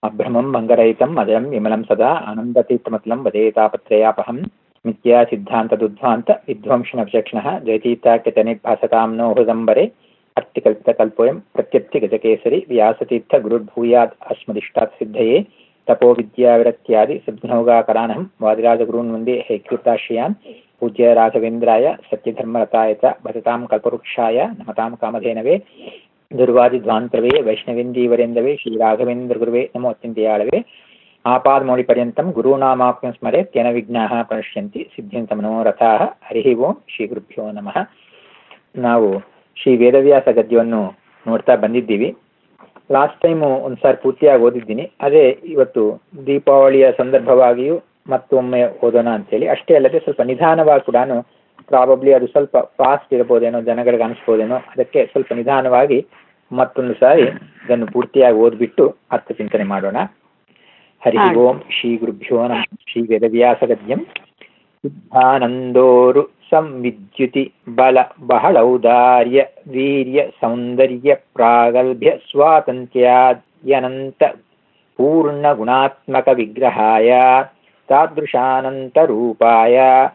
अभ्रमं भङ्गरहितम् अजरं विमलं सदा आनन्दतीर्थमतलं वदेतापत्रयापहं मिथ्या सिद्धान्तदुद्ध्वान्त विध्वंसनविचक्षणः जयतीर्थाख्यतनिर्भासतां नो हृदम्बरे अर्तिकल्पितकल्पोऽयं प्रत्यप्तिगजकेसरि व्यासतीर्थगुरुर्भूयात् अस्मदिष्टात् सिद्धये तपोविद्याविरक्त्यादि सिद्ध्नौगाकरानहं वादिराजगुरून् वन्दे हैकृताश्रयान् पूज्य राघवेन्द्राय सत्यधर्मरताय च भजतां कल्पवृक्षाय नमतां कामधेनवे ದುರ್ವಾದಿಧ್ವಾಂತರವೇ ವೈಷ್ಣವೇಂದೀವರೆಂದವೇ ಶ್ರೀ ರಾಘವೇಂದ್ರ ಗುರುವೇ ನಮೋ ಅತ್ಯಂತೆಯಾಳವೇ ಆಪಾದಮೌಳಿಪರ್ಯಂతం ಗುರುನಾಮಾಪ್ಯಂ ಸ್ಮರೆ ತೇನ ವಿಘ್ನಾಃ ಪ್ರಣಶ್ಯಂತಿ ಸಿದ್ಧ್ಯಂತ ಮನೋರಥಾಃ ಹರಿ ಓಂ ಶ್ರೀ ಗುರುಭ್ಯೋ ನಮಃ ನಾವು ಶ್ರೀ ವೇದವ್ಯಾಸ ಗದ್ಯವನ್ನು ನೋಡ್ತಾ ಬಂದಿದ್ದೀವಿ ಲಾಸ್ಟ್ ಟೈಮು ಒಂದು ಸಾರಿ ಪೂರ್ತಿಯಾಗಿ ಓದಿದ್ದೀನಿ ಅದೇ ಇವತ್ತು ದೀಪಾವಳಿಯ ಸಂದರ್ಭವಾಗಿಯೂ ಮತ್ತೊಮ್ಮೆ ಓದೋಣ ಅಂತೇಳಿ ಅಷ್ಟೇ ಅಲ್ಲದೆ ಸ್ವಲ್ಪ ನಿಧಾನವಾಗಿ ಕೂಡ ಪ್ರಾಬಬ್ಲಿ ಅದು ಸ್ವಲ್ಪ ಫಾಸ್ಟ್ ಇರ್ಬೋದೇನೋ ಜನಗಳಿಗೆ ಅನಿಸ್ಬೋದೇನೋ ಅದಕ್ಕೆ ಸ್ವಲ್ಪ ನಿಧಾನವಾಗಿ ಮತ್ತೊಂದು ಸಾರಿ ಇದನ್ನು ಪೂರ್ತಿಯಾಗಿ ಓದ್ಬಿಟ್ಟು ಅರ್ಥ ಚಿಂತನೆ ಮಾಡೋಣ ಹರಿ ಹಾಗೆ. ಓಂ ಶ್ರೀ ಗುರುಭ್ಯೋ ನಮಃ ಶ್ರೀ ವೇದವ್ಯಾಸ ಗದ್ಯಂ ಸಿದ್ಧಾನಂದೋರು ಸಂವಿದ್ಯುತಿ ಬಲ ಬಹಳೌದಾರ್ಯ ವೀರ್ಯ ಸೌಂದರ್ಯ ಪ್ರಾಗಲ್ಭ್ಯ ಸ್ವಾತಂತ್ರ್ಯಾದ್ಯನಂತ ಪೂರ್ಣ ಗುಣಾತ್ಮಕ ವಿಗ್ರಹಾಯ ತಾದೃಶಾನಂತರೂಪಾಯ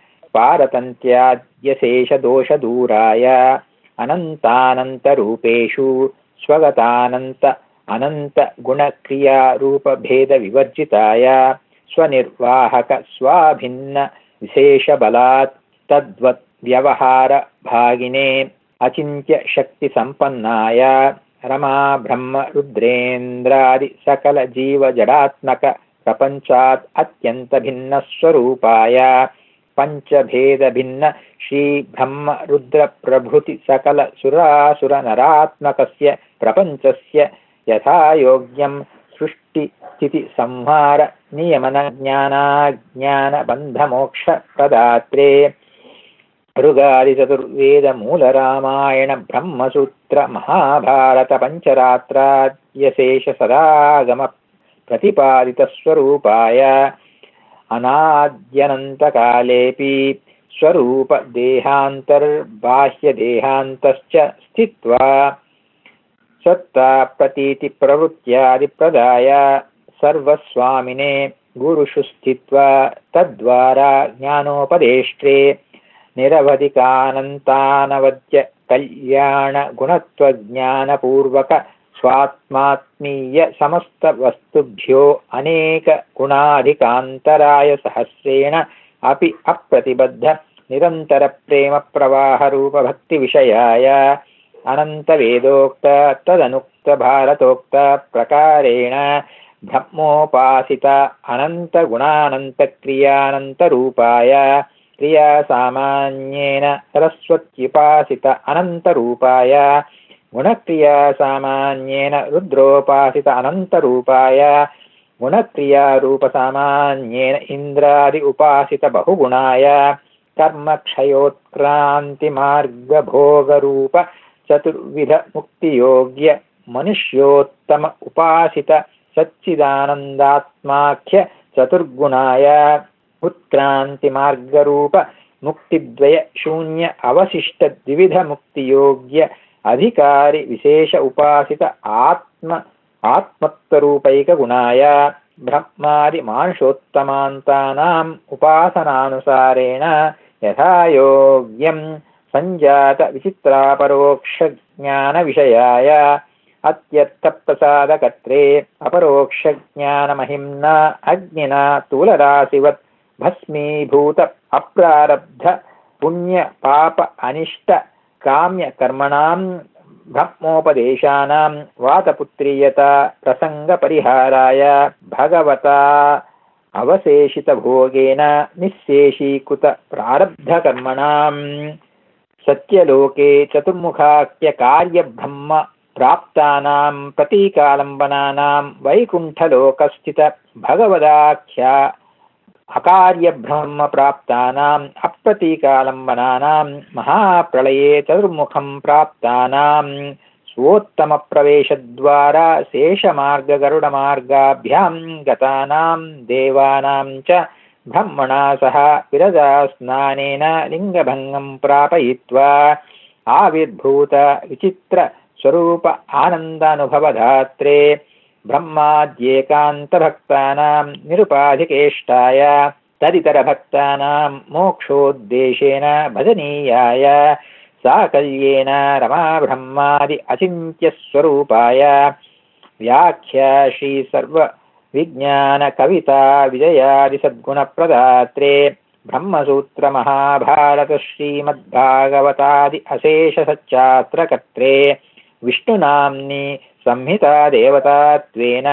ಪಾರತಂತ್ರ್ಯಾದ್ಯಶೇಷದೋಷದೂರಾಯ ಅನಂತಾನಂತರೂಪೇಷು ಸ್ವಗತಾನಂತ ಅನಂತ ಗುಣಕ್ರಿಯಾರೂಪಭೇದವಿವರ್ಜಿತಾಯ ಸ್ವನಿರ್ವಾಹಕ ಸ್ವಾಭಿನ್ನ ವಿಶೇಷಬಲಾತ್ ತದ್ವತ್ ವ್ಯವಹಾರ ಭಾಗಿನೇ ಅಚಿಂತ್ಯ ಶಕ್ತಿ ಸಂಪನ್ನಾಯ ರಮಾ ಬ್ರಹ್ಮ ರುದ್ರೇಂದ್ರಾದಿ ಸಕಲ ಜೀವ ಜಡಾತ್ಮಕ ಪ್ರಪಂಚಾತ್ ಅತ್ಯಂತ ಭಿನ್ನ ಸ್ವರೂಪಾಯ ಪಂಚಭೇದ ಭಿನ್ನ ಶ್ರೀ ಬ್ರಹ್ಮ ರುದ್ರ ಪ್ರಭೃತಿ ಸಕಲ ಸುರಾಸುರ ನರಾತ್ಮಕಸ್ಯ ಪ್ರಪಂಚಸ್ಯ ಯಥಾಯೋಗ್ಯಂ ಸೃಷ್ಟಿ ಸ್ಥಿತಿ ಸಂಹಾರ ನಿಯಮನ ಜ್ಞಾನಾಜ್ಞಾನ ಬಂಧ ಮೋಕ್ಷ ಪ್ರದಾತ್ರೆ ಋಗಾದಿ ಚತುರ್ವೇದ ಮೂಲ ರಾಮಾಯಣ ಬ್ರಹ್ಮಸೂತ್ರ ಮಹಾಭಾರತ ಪಂಚರಾತ್ರಾದ್ಯಶೇಷ ಸದಾಗಮ ಪ್ರತಿಪಾದಿತ ಸ್ವರೂಪಾಯ ಅನಾದ್ಯನಂತಕಾಲೇಪಿ ಸ್ವರೂಪ ದೇಹಾಂತರ್ಬಾಹ್ಯ ದೇಹಾಂತಶ್ಚ ಸ್ಥಿತ್ವಾ ಸತ್ತಾ ಪ್ರತೀತಿ ಪ್ರವೃತ್ಯಾದಿ ಪ್ರದಾಯ ಸರ್ವಸ್ವಾಮಿನೇ ಗುರುಷು ಸ್ಥಿತ್ವಾ ತದ್ವಾರ ಜ್ಞಾನೋಪದೇಷ್ಟ್ರೆ ನಿರವಧಿಕಾನಂತಾನವದ್ಯ ಕಲ್ಯಾಣ ಗುಣತ್ವಜ್ಞಾನಪೂರ್ವಕ ಸ್ವಾತ್ಮಾತ್ಮೀಯ ಸಮಸ್ತ ವಸ್ತುಭ್ಯೋ ಅನೇಕ ಗುಣಾಧಿಕಾಂತರಾಯ ಸಹಸ್ರೇಣ ಅಪಿ ಅಪ್ರತಿಬದ್ಧ ನಿರಂತರ ಪ್ರೇಮ ಪ್ರವಾಹ ರೂಪ ಭಕ್ತಿ ವಿಷಯಾಯ ಅನಂತ ವೇದೋಕ್ತ ತದನುಕ್ತ ಭಾರತೋಕ್ತ ಪ್ರಕಾರೇಣ ಬ್ರಹ್ಮೋಪಾಸಿತ ಅನಂತ ಗುಣಾನಂತ ಕ್ರಿಯಾನಂತ ರೂಪಾಯ ಕ್ರಿಯಾ ಸಾಮಾನ್ಯೇನ ಸರಸ್ವತ್ಯುಪಾಸಿತ ಅನಂತ ರೂಪಾಯ ಗುಣಕ್ರಿಯಾ ಸಾಮಾನ್ಯೇನ ರುದ್ರೋಪಾಸಿತ ಅನಂತ ರೂಪಾಯ ಗುಣಕ್ರಿಯಾ ರೂಪ ಸಾಮಾನ್ಯೇನ ಇಂದ್ರಾದಿ ಉಪಾಸಿತ ಬಹುಗುಣಾಯ ಕರ್ಮ ಕ್ಷಯೋತ್ಕ್ರಾಂತಿ ಮಾರ್ಗ ಭೋಗ ರೂಪ ಚತುರ್ವಿಧ ಮುಕ್ತಿಯೋಗ್ಯ ಮನುಷ್ಯೋತ್ತಮ ಉಪಾಸಿತ ಸಚ್ಚಿದಾನಂದಾತ್ಮಾಖ್ಯ ಚತುರ್ಗುಣಾಯ ಉತ್ಕ್ರಾಂತಿ ಮಾರ್ಗರೂಪ ಮುಕ್ತಿದ್ವಯ ಶೂನ್ಯ ಅವಶಿಷ್ಟ ದ್ವಿವಿಧ ಮುಕ್ತಿಯೋಗ್ಯ ಅಧಿಕಾರಿ ವಿಶೇಷ ಉಪಾಸಿತ ಆತ್ಮ ಆತ್ಮತ್ವರೂಪೈಕ ಗುಣಾಯ ಬ್ರಹ್ಮಾದಿ ಮಾನುಷೋತ್ತಮಾಂತಾನಾಂ ಉಪಾಸನಾನುಸಾರೇಣ ಯಥಾಯೋಗ್ಯಂ ಸಂಜಾತ ವಿಚಿತ್ರಾಪರೋಕ್ಷ ಜ್ಞಾನ ವಿಷಯಾಯ ಅತ್ಯರ್ಥ ಪ್ರಸಾದಕರ್ತ್ರೇ ಅಪರೋಕ್ಷ ಜ್ಞಾನ ಮಹಿಮ್ನಾ ಅಗ್ನಿನ ತೂಲರಾಶಿವತ್ ಭಸ್ಮೀಭೂತ ಅಪ್ರಾರಬ್ಧ ಪುಣ್ಯ ಪಾಪ ಅನಿಷ್ಟ ಕಾಮ್ಯ ಕರ್ಮಣಾಂ ಬ್ರಹ್ಮೋಪದೇಶಾನಾಂ ವಾತಪುತ್ರೀಯತ ಪ್ರಸಂಗ ಪರಿಹಾರಾಯ ಭಗವತಾ ಅವಶೇಷಿತ ಭೋಗೇನ ನಿಶೇಷೀಕೃತ ಪ್ರಾರಬ್ಧ ಕರ್ಮಣಾಂ ಸತ್ಯಲೋಕೆ ಚತುರ್ಮುಖಾಖ್ಯ ಕಾರ್ಯಬ್ರಹ್ಮ ಪ್ರಾಪ್ತಾನಾಂ ಪ್ರತೀಕಾಲಂಬನಾನಾಂ ವೈಕುಂಠಲೋಕಸ್ಥಿತ ಭಗವದಾಖ್ಯ ಅಕಾರ್ಯಬ್ರಹ್ಮ ಪ್ರಾಪ್ತಾನಾಂ ಅಪ್ರತೀಕಾಲಂಬನಾನಾಂ ಮಹಾಪ್ರಳಯೇ ಚತುರ್ಮುಖಂ ಪ್ರಾಪ್ತಾನಾಂ ಸ್ವೋತ್ತಮ ಪ್ರವೇಶದ್ವಾರ ಶೇಷಮಾರ್ಗ ಗರುಡಮಾರ್ಗಾಭ್ಯಾಂ ಗತಾನಾಂ ದೇವಾನಾಂ ಚ ಬ್ರಹ್ಮಣಾ ಸಹ ವಿರಜಾ ಸ್ನಾನೇನ ಲಿಂಗಭಂಗಂ ಪ್ರಾಪಯಿತ್ವಾ ಆವಿರ್ಭೂತ ವಿಚಿತ್ರ ಸ್ವರೂಪ ಆನಂದಾನುಭವಧಾತ್ರೆ ब्रह्माद्येकान्तभक्तानां निरुपाधिकेष्टाय तदितरभक्तानां मोक्षोद्देशेन भजनीयाय साकल्येन रमाब्रह्मादि अचिन्त्यस्वरूपाय व्याख्या श्रीसर्वविज्ञानकविता विजयादिसद्गुणप्रदात्रे ब्रह्मसूत्रमहाभारतश्रीमद्भागवतादि अशेषसच्चात्रकर्त्रे विष्णुनाम्नि संहितादेवतात्वेन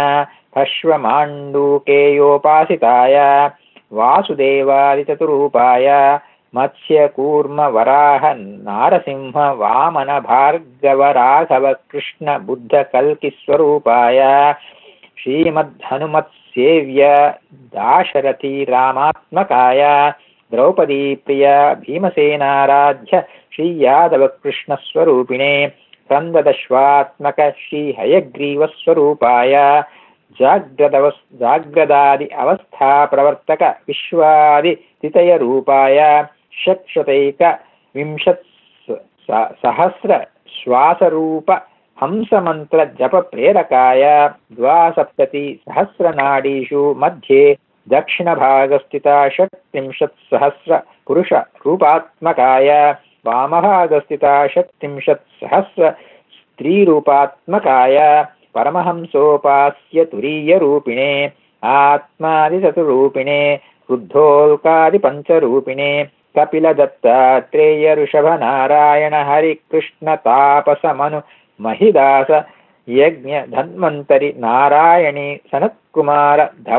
हश्वमाण्डूकेयोपासिताय वासुदेवादिचतुरूपाय मत्स्यकूर्मवराह नारसिंह वामन भार्गवराघव कृष्णबुद्धकल्किस्वरूपाय श्रीमद्धनुमत्सेव्य दाशरथी रामात्मकाय द्रौपदीप्रिय भीमसेनाराध्य श्रीयादवकृष्णस्वरूपिणे स्कन्ददश्वात्मक श्रीहयग्रीवस्वरूपाय जाग्रदव जाग्रदादि अवस्थाप्रवर्तक विश्वादितितयरूपाय षट्शतैक विंशत् सहस्र श्वासरूप हंसमन्त्रजपप्रेरकाय द्वासप्ततिसहस्रनाडीषु मध्ये दक्षिणभागस्थिता षट्त्रिंशत्सहस्र पुरुषरूपात्मकाय वामभागस्थिता षट्त्रिंशत्सहस्र स्त्रीरूपात्मकाय परमहंसोपास्य तुरीयरूपिणे आत्मादिचतुरूपिणे वृद्धोल्कादिपञ्चरूपिणे कपिलदत्तात्रेय ऋषभनारायण हरिकृष्णतापसमनु महिदास यज्ञ धन्वन्तरि नारायणी सनत्कुमार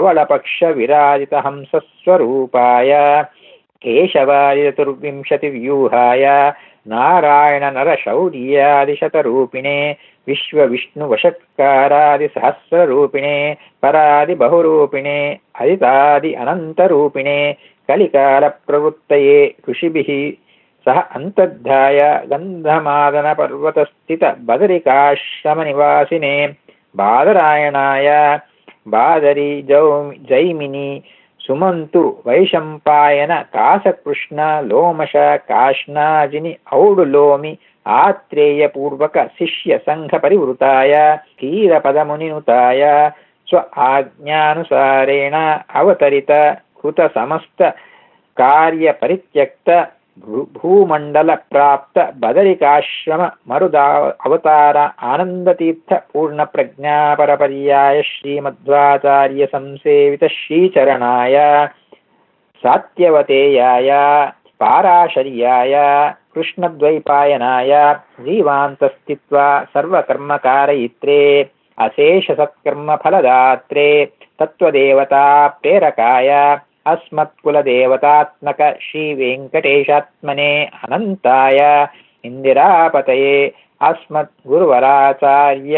धवलपक्षविराजितहंसस्वरूपाय केशवाय चतुर्विंशतिव्यूहाय नारायणनरशौर्यादिशतरूपिणे विश्वविष्णुवषट्कारादिसहस्ररूपिणे परादिबहुरूपिणे हरितादि अनन्तरूपिणे कलिकालप्रवृत्तये ऋषिभिः सह अन्तर्धाय गन्धमादनपर्वतस्थितबदरिकाश्रमनिवासिने बादरायणाय बादरी जौ जैमिनी सुमन्तु वैशम्पायन कासकृष्ण लोमश काष्णाजिनि औडुलोमि आत्रेयपूर्वक शिष्यसङ्घपरिवृताय क्षीरपदमुनिनुताय स्व आज्ञानुसारेण अवतरित कृतसमस्त कार्यपरित्यक्त भूमण्डलप्राप्त बदरिकाश्रम मरुदा अवतार आनन्दतीर्थ पूर्णप्रज्ञापरपर्याय श्रीमध्वाचार्य संसेवित श्रीचरणाय सात्यवतेयाय पाराशर्याय कृष्णद्वैपायनाय जीवान्तस्थित्वा सर्वकर्मकारयित्रे अशेषसत्कर्मफलदात्रे तत्त्वदेवता प्रेरकाय अस्मत्कुलदेवतात्मक श्रीवेङ्कटेशात्मने अनन्ताय इन्दिरापतये अस्मद्गुरुवराचार्य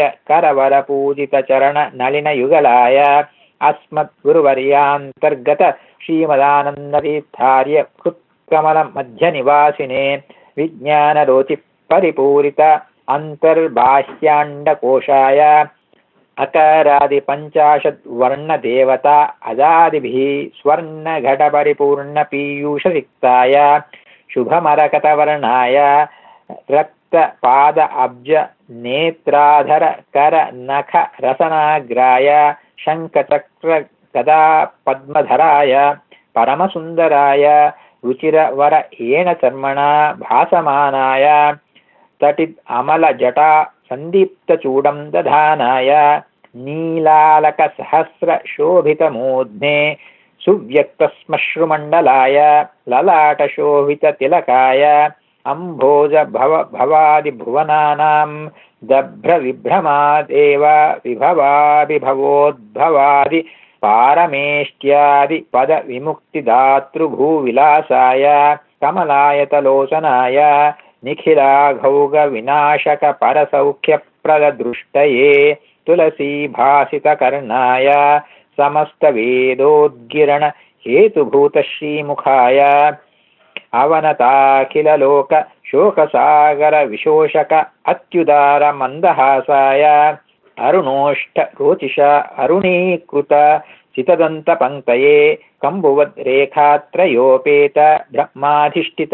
करवरपूजितचरणनलिनयुगलाय अस्मद्गुरुवर्यान्तर्गत श्रीमदानन्दतीर्थार्य कृत्कमलमध्यनिवासिने विज्ञानरोचिपरिपूरित अन्तर्बाह्याण्डकोशाय अकारादिपञ्चाशद्वर्णदेवता अजादिभिः स्वर्णघटपरिपूर्णपीयूषसिक्ताय शुभमरकतवर्णाय रक्तपाद अब्ज नेत्राधर कर नख रसनाग्राय शङ्खचक्र गदा पद्मधराय परमसुन्दराय रुचिरवर येणचर्मणा भासमानाय तटिद् अमलजटा सन्दीप्तचूडं दधानाय नीलालकसहस्रशोभितमूर्ध्ने सुव्यक्तश्मश्रुमण्डलाय ललाटशोभिततिलकाय अम्भोज भव भवादिभुवनानां दभ्रविभ्रमादेव विभवाभिभवोद्भवादि पारमेष्ट्यादिपदविमुक्तिदातृभूविलासाय कमलायतलोचनाय निखिलाघौगविनाशकपरसौख्यप्रददृष्टये तुलसीभासितकर्णाय समस्तवेदोद्गिरण हेतुभूतश्रीमुखाय अवनताखिललोक शोकसागरविशोषक अत्युदारमन्दहासाय अरुणोष्ठ रोचिष अरुणीकृत चितदन्तपङ्क्तये कम्बुवद्रेखात्रयोपेत ब्रह्माधिष्ठित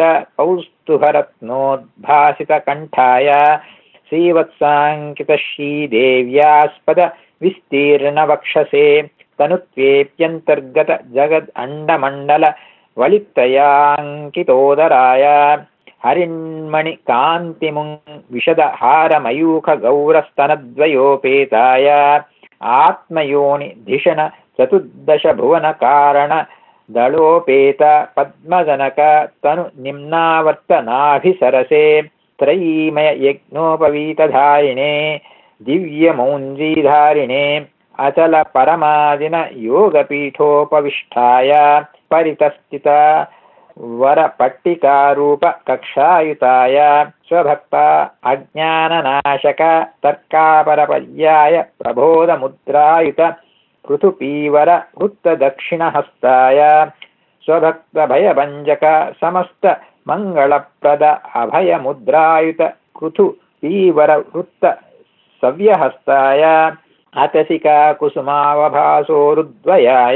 कौस्तुभरत्नोद्भासितकण्ठाय श्रीवत्साङ्कितश्रीदेव्यास्पद ವಿಸ್ತೀರ್ಣ ವಕ್ಷಸೆ ತನುತ್ವೇಪ್ಯಂತರ್ಗತ ಜಗದ್ ಅಂಡಮಂಡಲ ವಳಿತ್ರಯಾಂಕಿತೋದರಾಯ ಹರಿಣ್ಮಣಿ ಕಾಂತಿಮುಂ ವಿಶದ ಹಾರಮಯೂಖ ಗೌರಸ್ತನದ್ವಯೋಪೇತಾಯ ಆತ್ಮಯೋನಿ ಧಿಷಣ ಚತುರ್ದಶ ಭುವನ ಕಾರಣ ದಳೋಪೇತ ಪದ್ಮಜನಕ ತನು ನಿಮ್ನಾವರ್ತನಾಭಿಸರಸೆ ತ್ರಯೀಮಯ ಯಜ್ಞೋಪವೀತಧಾರಿಣೆ ದಿವ್ಯಮೌಂಜೀಧಾರಿಣೆ ಅಚಲ ಪರಮಾದಿನ ಯೋಗಪೀಠೋಪವಿಷ್ಟಾಯ ಪರಿತಸ್ಥಿತ ವರಪಟ್ಟಿಕಾರೂಪ ಕಕ್ಷಾಯುತಾಯ ಸ್ವಭಕ್ತ ಅಜ್ಞಾನನಾಶಕ ತರ್ಕಾಪರಪರ್ಯಾಯ ಪ್ರಬೋಧಮುದ್ರಾಯುತ ಪೃಥುಪೀವರ ವೃತ್ತದಕ್ಷಿಣಹಸ್ತಾಯ ಸ್ವಭಕ್ತಭಯಭಂಜಕ ಸಮಸ್ತ ಮಂಗಳಪ್ರದ ಅಭಯಮುದ್ರಾಯುತ ಕೃತು ಪೀವರ ವೃತ್ತ ಸವ್ಯಹಸ್ತಾಯ ಅತಸಿಕಾ ಕುಸುಮಾವಭಾಸೋರುದ್ವಯಾಯ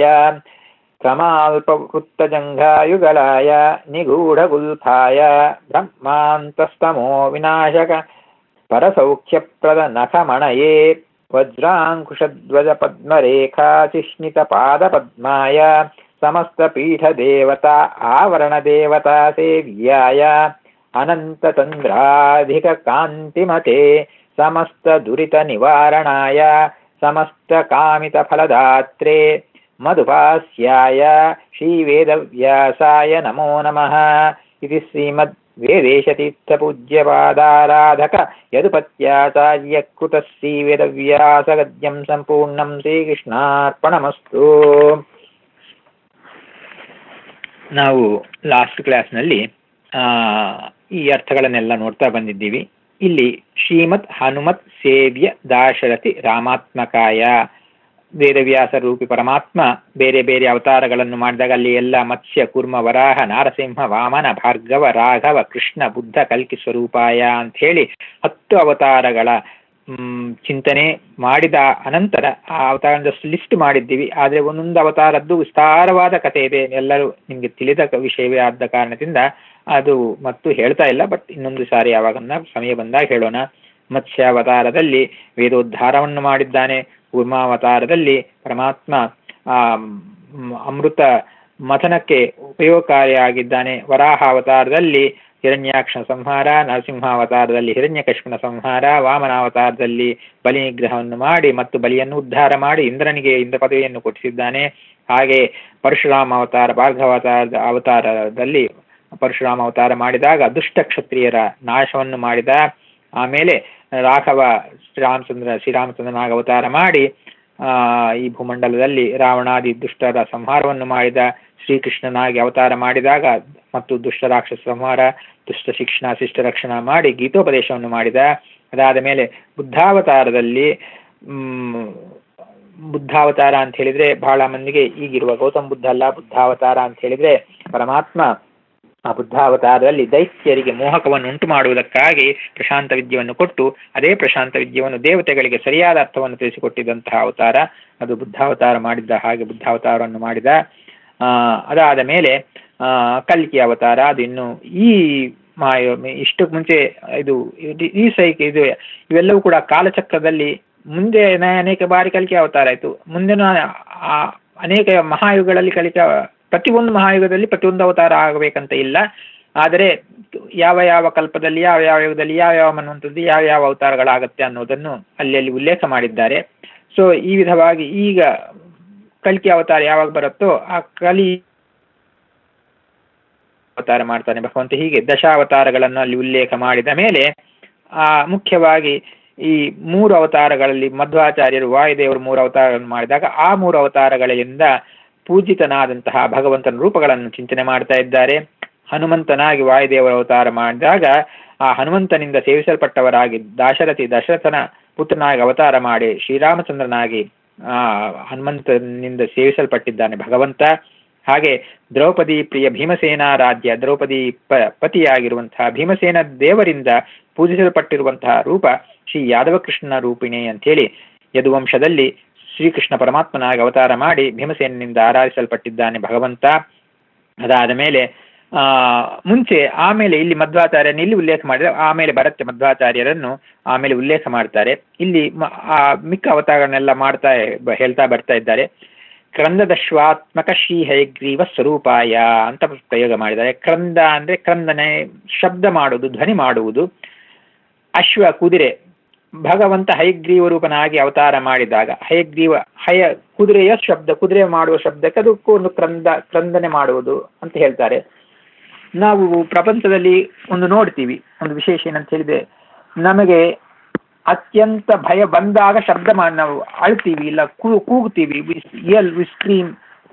ಕಮಾಲ್ಪವೃತ್ತಜಂಘಾಯುಗಳಾಯ ನಿಗೂಢಗುಲ್ಫಾಯ ಬ್ರಹ್ಮಾಂತಸ್ತಮೋ ವಿನಾಶಕ ಪರಸೌಖ್ಯಪ್ರದ ನಖಮಣಯೇ ವಜ್ರಾಂಕುಶಧ್ವಜ ಪದ್ಮರೇಖಾ ಚಿಹ್ನಿತ ಪಾದ ಪದ್ಮಾಯ ಸಮಸ್ತ ಪೀಠ ದೇವತಾ ಆವರಣ ದೇವತಾ ಸೇವ್ಯಾಯ ಅನಂತ ಚಂದ್ರಾಧಿಕ ಕಾಂತಿಮತೆ ಸಮಸ್ತ ದುರಿತ ನಿವಾರಣಾಯ ಸಮಸ್ತ ಕಾಮಿತ ಫಲದಾತ್ರೆ ಮಧುಪಾಸ್ಯಾಯ ಶ್ರೀವೇದವ್ಯಾಸಾಯ ನಮೋ ನಮಃ ಇತಿ ಶ್ರೀಮದ್ ವೇದೇಶತೀರ್ಥಪೂಜ್ಯಪಾದಾರಾಧಕ ಯದುಪತ್ಯಾಚಾರ್ಯ ಕೃತ ಶ್ರೀವೇದವ್ಯಾಸಗದ್ಯಂ ಸಂಪೂರ್ಣಂ ಶ್ರೀಕೃಷ್ಣಾರ್ಪಣಮಸ್ತು ನಾವು ಲಾಸ್ಟ್ ಕ್ಲಾಸ್ನಲ್ಲಿ ಈ ಅರ್ಥಗಳನ್ನೆಲ್ಲ ನೋಡ್ತಾ ಬಂದಿದ್ದೀವಿ ಇಲ್ಲಿ ಶ್ರೀಮದ್ ಹನುಮತ್ ಸೇವ್ಯ ದಾಶರಥಿ ರಾಮಾತ್ಮಕಾಯ ವೇದವ್ಯಾಸ ರೂಪಿ ಪರಮಾತ್ಮ ಬೇರೆ ಬೇರೆ ಅವತಾರಗಳನ್ನು ಮಾಡಿದಾಗ ಅಲ್ಲಿ ಎಲ್ಲ ಮತ್ಸ್ಯ ಕುರ್ಮ ವರಾಹ ನಾರಸಿಂಹ ವಾಮನ ಭಾರ್ಗವ ರಾಘವ ಕೃಷ್ಣ ಬುದ್ಧ ಕಲ್ಕಿ ಸ್ವರೂಪಾಯ ಅಂತ ಹೇಳಿ ಹತ್ತು ಅವತಾರಗಳ ಚಿಂತನೆ ಮಾಡಿದ ಅನಂತರ ಆ ಅವತಾರದಷ್ಟು ಲಿಸ್ಟ್ ಮಾಡಿದ್ದೀವಿ ಆದರೆ ಒಂದೊಂದು ಅವತಾರದ್ದು ವಿಸ್ತಾರವಾದ ಕಥೆ ಇದೆ ಎಲ್ಲರೂ ನಿಮಗೆ ತಿಳಿದ ವಿಷಯವೇ ಆದ ಕಾರಣದಿಂದ ಅದು ಮತ್ತು ಹೇಳ್ತಾ ಇಲ್ಲ ಬಟ್ ಇನ್ನೊಂದು ಸಾರಿ ಯಾವಾಗನ್ನ ಸಮಯ ಬಂದಾಗ ಹೇಳೋಣ ಮತ್ಸ್ಯಾವತಾರದಲ್ಲಿ ವೇದೋದ್ಧಾರವನ್ನು ಮಾಡಿದ್ದಾನೆ ಕೂರ್ಮಾವತಾರದಲ್ಲಿ ಪರಮಾತ್ಮ ಆ ಅಮೃತ ಮಥನಕ್ಕೆ ಉಪಯೋಗಕಾರಿಯಾಗಿದ್ದಾನೆ ವರಾಹ ಅವತಾರದಲ್ಲಿ ಹಿರಣ್ಯಾಕ್ಷ ಸಂಹಾರ ನರಸಿಂಹಾವತಾರದಲ್ಲಿ ಹಿರಣ್ಯಕಶ್ಮನ ಸಂಹಾರ ವಾಮನಾವತಾರದಲ್ಲಿ ಬಲಿ ನಿಗ್ರಹವನ್ನು ಮಾಡಿ ಮತ್ತು ಬಲಿಯನ್ನು ಉದ್ಧಾರ ಮಾಡಿ ಇಂದ್ರನಿಗೆ ಇಂದ್ರ ಪದವಿಯನ್ನು ಕೊಟ್ಟಿಸಿದ್ದಾನೆ ಹಾಗೆ ಪರಶುರಾಮ ಅವತಾರ ಭಾರ್ಗವಾತಾರದ ಅವತಾರದಲ್ಲಿ ಪರಶುರಾಮ ಅವತಾರ ಮಾಡಿದಾಗ ದುಷ್ಟ ಕ್ಷತ್ರಿಯರ ನಾಶವನ್ನು ಮಾಡಿದ ಆಮೇಲೆ ರಾಘವ ಶ್ರೀರಾಮಚಂದ್ರ ಶ್ರೀರಾಮಚಂದ್ರನಾಗ ಅವತಾರ ಮಾಡಿ ಆ ಈ ಭೂಮಂಡಲದಲ್ಲಿ ರಾವಣಾದಿ ದುಷ್ಟರ ಸಂಹಾರವನ್ನು ಮಾಡಿದ ಶ್ರೀಕೃಷ್ಣನಾಗಿ ಅವತಾರ ಮಾಡಿದಾಗ ಮತ್ತು ದುಷ್ಟ ರಾಕ್ಷಸ ಸಂಹಾರ ದುಷ್ಟ ಶಿಕ್ಷಣ ಶಿಷ್ಟ ರಕ್ಷಣಾ ಮಾಡಿ ಗೀತೋಪದೇಶವನ್ನು ಮಾಡಿದ ಅದಾದ ಮೇಲೆ ಬುದ್ಧಾವತಾರದಲ್ಲಿ ಹ್ಮ್ ಬುದ್ಧಾವತಾರ ಅಂತ ಹೇಳಿದ್ರೆ ಬಹಳ ಮಂದಿಗೆ ಈಗಿರುವ ಗೌತಮ್ ಬುದ್ಧ ಅಲ್ಲ ಬುದ್ಧಾವತಾರ ಅಂತ ಹೇಳಿದ್ರೆ ಪರಮಾತ್ಮ ಆ ಬುದ್ಧಾವತಾರದಲ್ಲಿ ದೈತ್ಯರಿಗೆ ಮೋಹಕವನ್ನು ಉಂಟು ಮಾಡುವುದಕ್ಕಾಗಿ ಪ್ರಶಾಂತ ವಿದ್ಯೆಯನ್ನು ಕೊಟ್ಟು ಅದೇ ಪ್ರಶಾಂತ ವಿದ್ಯೆಯನ್ನು ದೇವತೆಗಳಿಗೆ ಸರಿಯಾದ ಅರ್ಥವನ್ನು ತಿಳಿಸಿಕೊಟ್ಟಿದ್ದಂತಹ ಅವತಾರ ಅದು ಬುದ್ಧಾವತಾರ ಮಾಡಿದ್ದ ಹಾಗೆ ಬುದ್ಧಾವತಾರವನ್ನು ಮಾಡಿದ ಆ ಅದಾದ ಮೇಲೆ ಆ ಕಲ್ಕಿ ಅವತಾರ ಅದು ಇನ್ನು ಈ ಮಾಯ ಇಷ್ಟಕ್ಕೆ ಮುಂಚೆ ಇದು ಈ ಸೈಕ್ ಇದು ಇವೆಲ್ಲವೂ ಕೂಡ ಕಾಲಚಕ್ರದಲ್ಲಿ ಮುಂದೆ ಅನೇಕ ಬಾರಿ ಕಲಿಕೆ ಅವತಾರ ಆಯಿತು ಮುಂದಿನ ಅನೇಕ ಮಹಾಯುಗಗಳಲ್ಲಿ ಕಲಿಕೆ ಪ್ರತಿಯೊಂದು ಮಹಾಯುಗದಲ್ಲಿ ಪ್ರತಿಯೊಂದು ಅವತಾರ ಆಗಬೇಕಂತ ಇಲ್ಲ ಆದರೆ ಯಾವ ಯಾವ ಕಲ್ಪದಲ್ಲಿ ಯಾವ ಯಾವ ಯುಗದಲ್ಲಿ ಯಾವ ಯಾವ ಮನ್ವಂತದ್ದು ಯಾವ ಯಾವ ಅವತಾರಗಳಾಗತ್ತೆ ಅನ್ನೋದನ್ನು ಅಲ್ಲಿ ಅಲ್ಲಿ ಉಲ್ಲೇಖ ಮಾಡಿದ್ದಾರೆ ಸೊ ಈ ವಿಧವಾಗಿ ಈಗ ಕಲ್ಕಿ ಅವತಾರ ಯಾವಾಗ ಬರುತ್ತೋ ಆ ಕಲಿ ಅವತಾರ ಮಾಡ್ತಾನೆ ಭಗವಂತ ಹೀಗೆ ದಶಾವತಾರಗಳನ್ನು ಅಲ್ಲಿ ಉಲ್ಲೇಖ ಮಾಡಿದ ಮೇಲೆ ಆ ಮುಖ್ಯವಾಗಿ ಈ ಮೂರು ಅವತಾರಗಳಲ್ಲಿ ಮಧ್ವಾಚಾರ್ಯರು ವಾಯುದೇವರು ಮೂರು ಅವತಾರಗಳನ್ನು ಮಾಡಿದಾಗ ಆ ಮೂರು ಅವತಾರಗಳಿಂದ ಪೂಜಿತನಾದಂತಹ ಭಗವಂತನ ರೂಪಗಳನ್ನು ಚಿಂತನೆ ಮಾಡ್ತಾ ಇದ್ದಾರೆ ಹನುಮಂತನಾಗಿ ವಾಯುದೇವರ ಅವತಾರ ಮಾಡಿದಾಗ ಆ ಹನುಮಂತನಿಂದ ಸೇವಿಸಲ್ಪಟ್ಟವರಾಗಿ ದಾಶರಥಿ ದಶರಥನ ಪುತ್ರನಾಗಿ ಅವತಾರ ಮಾಡಿ ಶ್ರೀರಾಮಚಂದ್ರನಾಗಿ ಆ ಹನುಮಂತನಿಂದ ಸೇವಿಸಲ್ಪಟ್ಟಿದ್ದಾನೆ ಭಗವಂತ ಹಾಗೆ ದ್ರೌಪದಿ ಪ್ರಿಯ ಭೀಮಸೇನ ರಾಜ್ಯ ದ್ರೌಪದಿ ಪ ಪತಿಯಾಗಿರುವಂತಹ ಭೀಮಸೇನ ದೇವರಿಂದ ಪೂಜಿಸಲ್ಪಟ್ಟಿರುವಂತಹ ರೂಪ ಶ್ರೀ ಯಾದವಕೃಷ್ಣನ ರೂಪಿಣಿ ಅಂಥೇಳಿ ಯದುವಂಶದಲ್ಲಿ ಶ್ರೀಕೃಷ್ಣ ಪರಮಾತ್ಮನಾಗಿ ಅವತಾರ ಮಾಡಿ ಭೀಮಸೇನಿಂದ ಆರಾಧಿಸಲ್ಪಟ್ಟಿದ್ದಾನೆ ಭಗವಂತ ಅದಾದ ಮೇಲೆ ಆ, ಮುಂಚೆ ಆಮೇಲೆ ಇಲ್ಲಿ ಮಧ್ವಾಚಾರ್ಯನ ಇಲ್ಲಿ ಉಲ್ಲೇಖ ಮಾಡಿದ್ರೆ ಆಮೇಲೆ ಬರುತ್ತೆ ಮಧ್ವಾಚಾರ್ಯರನ್ನು ಆಮೇಲೆ ಉಲ್ಲೇಖ ಮಾಡ್ತಾರೆ ಇಲ್ಲಿ ಮ- ಆ ಮಿಕ್ಕ ಅವತಾರಗಳನ್ನೆಲ್ಲ ಮಾಡ್ತಾ ಬ- ಹೇಳ್ತಾ ಬರ್ತಾ ಇದ್ದಾರೆ ಕ್ರಂದದಶ್ವಾತ್ಮಕ ಶ್ರೀ ಹಯಗ್ರೀವ ಸ್ವರೂಪಾಯ ಅಂತ ಪ್ರಯೋಗ ಮಾಡಿದ್ದಾರೆ ಕ್ರಂದ ಅಂದ್ರೆ ಕ್ರಂದನೆ ಶಬ್ದ ಮಾಡುವುದು ಧ್ವನಿ ಮಾಡುವುದು ಅಶ್ವ ಕುದುರೆ ಭಗವಂತ ಹಯಗ್ರೀವ ರೂಪನಾಗಿ ಅವತಾರ ಮಾಡಿದಾಗ ಹಯಗ್ರೀವ ಹಯ ಕುದುರೆಯ ಶಬ್ದ ಕುದುರೆ ಮಾಡುವ ಶಬ್ದಕ್ಕೆ ಅದಕ್ಕೂ ಒಂದು ಕ್ರಂದ ಕ್ರಂದನೆ ಮಾಡುವುದು ಅಂತ ಹೇಳ್ತಾರೆ ನಾವು ಪ್ರಪಂಚದಲ್ಲಿ ಒಂದು ನೋಡ್ತೀವಿ ಒಂದು ವಿಶೇಷ ಏನಂತ ಹೇಳಿದ್ರೆ ನಮಗೆ ಅತ್ಯಂತ ಭಯ ಬಂದಾಗ ಶಬ್ದ ಮಾಡಿ ನಾವು ಅಳ್ತೀವಿ ಇಲ್ಲ ಕೂ ಕೂಗ್ತೀವಿ ಎಲ್ ವಿ ಸ್ಕ್ರೀಮ್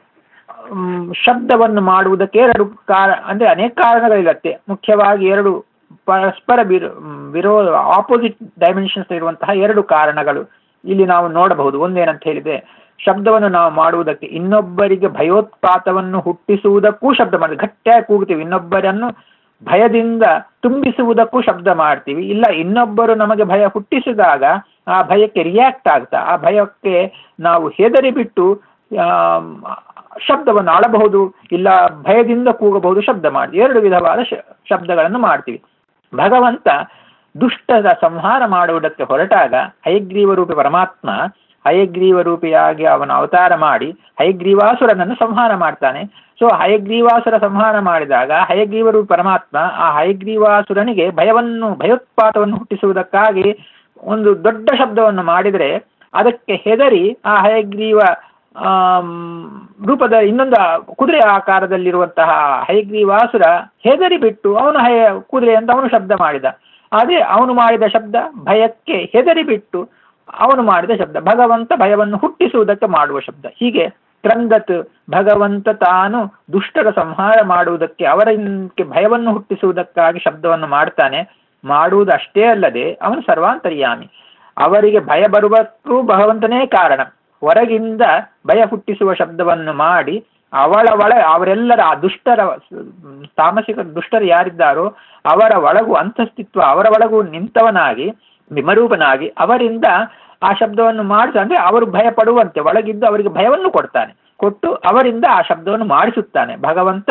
ಶಬ್ದವನ್ನು ಮಾಡುವುದಕ್ಕೆ ಎರಡು ಕಾರ ಅಂದ್ರೆ ಅನೇಕ ಕಾರಣಗಳಿರುತ್ತೆ ಮುಖ್ಯವಾಗಿ ಎರಡು ಪರಸ್ಪರ ವಿರೋ ವಿರೋಧ ಆಪೋಸಿಟ್ ಡೈಮೆನ್ಷನ್ಸ್ ಇರುವಂತಹ ಎರಡು ಕಾರಣಗಳು ಇಲ್ಲಿ ನಾವು ನೋಡಬಹುದು ಒಂದೇನಂತ ಹೇಳಿದ್ರೆ ಶಬ್ದವನ್ನು ನಾವು ಮಾಡುವುದಕ್ಕೆ ಇನ್ನೊಬ್ಬರಿಗೆ ಭಯೋತ್ಪಾತವನ್ನು ಹುಟ್ಟಿಸುವುದಕ್ಕೂ ಶಬ್ದ ಮಾಡಿ ಗಟ್ಟಿಯಾಗಿ ಕೂಗ್ತೀವಿ ಇನ್ನೊಬ್ಬರನ್ನು ಭಯದಿಂದ ತುಂಬಿಸುವುದಕ್ಕೂ ಶಬ್ದ ಮಾಡ್ತೀವಿ ಇಲ್ಲ ಇನ್ನೊಬ್ಬರು ನಮಗೆ ಭಯ ಹುಟ್ಟಿಸಿದಾಗ ಆ ಭಯಕ್ಕೆ ರಿಯಾಕ್ಟ್ ಆಗ್ತಾ ಆ ಭಯಕ್ಕೆ ನಾವು ಹೆದರಿ ಬಿಟ್ಟು ಆಮ್, ಶಬ್ದವನ್ನು ಆಳಬಹುದು ಇಲ್ಲ ಭಯದಿಂದ ಕೂಗಬಹುದು ಶಬ್ದ ಮಾಡಿ ಎರಡು ವಿಧವಾದ ಶ- ಶಬ್ದಗಳನ್ನು ಮಾಡ್ತೀವಿ ಭಗವಂತ ದುಷ್ಟರ ಸಂಹಾರ ಮಾಡುವುದಕ್ಕೆ ಹೊರಟಾಗ ಹಯಗ್ರೀವ ರೂಪಿ ಪರಮಾತ್ಮ ಹಯಗ್ರೀವ ರೂಪಿಯಾಗಿ ಅವನ ಅವತಾರ ಮಾಡಿ ಹಯಗ್ರೀವಾಸುರನನ್ನು ಸಂಹಾರ ಮಾಡ್ತಾನೆ ಸೊ ಹಯಗ್ರೀವಾಸುರ ಸಂಹಾರ ಮಾಡಿದಾಗ ಹಯಗ್ರೀವ ರೂಪಿ ಪರಮಾತ್ಮ ಆ ಹಯಗ್ರೀವಾಸುರನಿಗೆ ಭಯವನ್ನು ಭಯೋತ್ಪಾತವನ್ನು ಹುಟ್ಟಿಸುವುದಕ್ಕಾಗಿ ಒಂದು ದೊಡ್ಡ ಶಬ್ದವನ್ನು ಮಾಡಿದರೆ ಅದಕ್ಕೆ ಹೆದರಿ ಆ ಹಯಗ್ರೀವ ಆಮ್, ರೂಪದ ಇನ್ನೊಂದು ಕುದುರೆ ಆಕಾರದಲ್ಲಿರುವಂತಹ ಹಯಗ್ರೀವಾಸುರ ಹೆದರಿ ಬಿಟ್ಟು ಅವನು ಹಯ ಕುದುರೆ ಅಂತ ಅವನು ಶಬ್ದ ಮಾಡಿದ ಅದೇ ಅವನು ಮಾಡಿದ ಶಬ್ದ ಭಯಕ್ಕೆ ಹೆದರಿ ಬಿಟ್ಟು ಅವನು ಮಾಡಿದ ಶಬ್ದ ಭಗವಂತ ಭಯವನ್ನು ಹುಟ್ಟಿಸುವುದಕ್ಕೆ ಮಾಡುವ ಶಬ್ದ ಹೀಗೆ ಕ್ರಂದತ್ ಭಗವಂತ ತಾನು ದುಷ್ಟರ ಸಂಹಾರ ಮಾಡುವುದಕ್ಕೆ ಅವರಿಗೆ ಭಯವನ್ನು ಹುಟ್ಟಿಸುವುದಕ್ಕಾಗಿ ಶಬ್ದವನ್ನು ಮಾಡ್ತಾನೆ ಮಾಡುವುದು ಅಷ್ಟೇ ಅಲ್ಲದೆ ಅವನು ಸರ್ವಾಂತರ್ಯಾಮಿ ಅವರಿಗೆ ಭಯ ಬರುವುದಕ್ಕೂ ಭಗವಂತನೇ ಕಾರಣ ಹೊರಗಿಂದ ಭಯ ಹುಟ್ಟಿಸುವ ಶಬ್ದವನ್ನು ಮಾಡಿ ಅವಳ ಒಳ ಅವರೆಲ್ಲರ ಆ ದುಷ್ಟರ ಮ್, ತಾಮಸಿಕ ದುಷ್ಟರು ಯಾರಿದ್ದಾರೋ ಅವರ ಒಳಗು ಅಂತಸ್ತಿತ್ವ ಅವರ ಒಳಗು ನಿಂತವನಾಗಿ ವಿಮರೂಪನಾಗಿ ಅವರಿಂದ ಆ ಶಬ್ದವನ್ನು ಮಾಡಿಸ ಅಂದ್ರೆ ಅವರು ಭಯ ಪಡುವಂತೆ ಒಳಗಿದ್ದು ಅವರಿಗೆ ಭಯವನ್ನು ಕೊಡ್ತಾನೆ ಕೊಟ್ಟು ಅವರಿಂದ ಆ ಶಬ್ದವನ್ನು ಮಾಡಿಸುತ್ತಾನೆ ಭಗವಂತ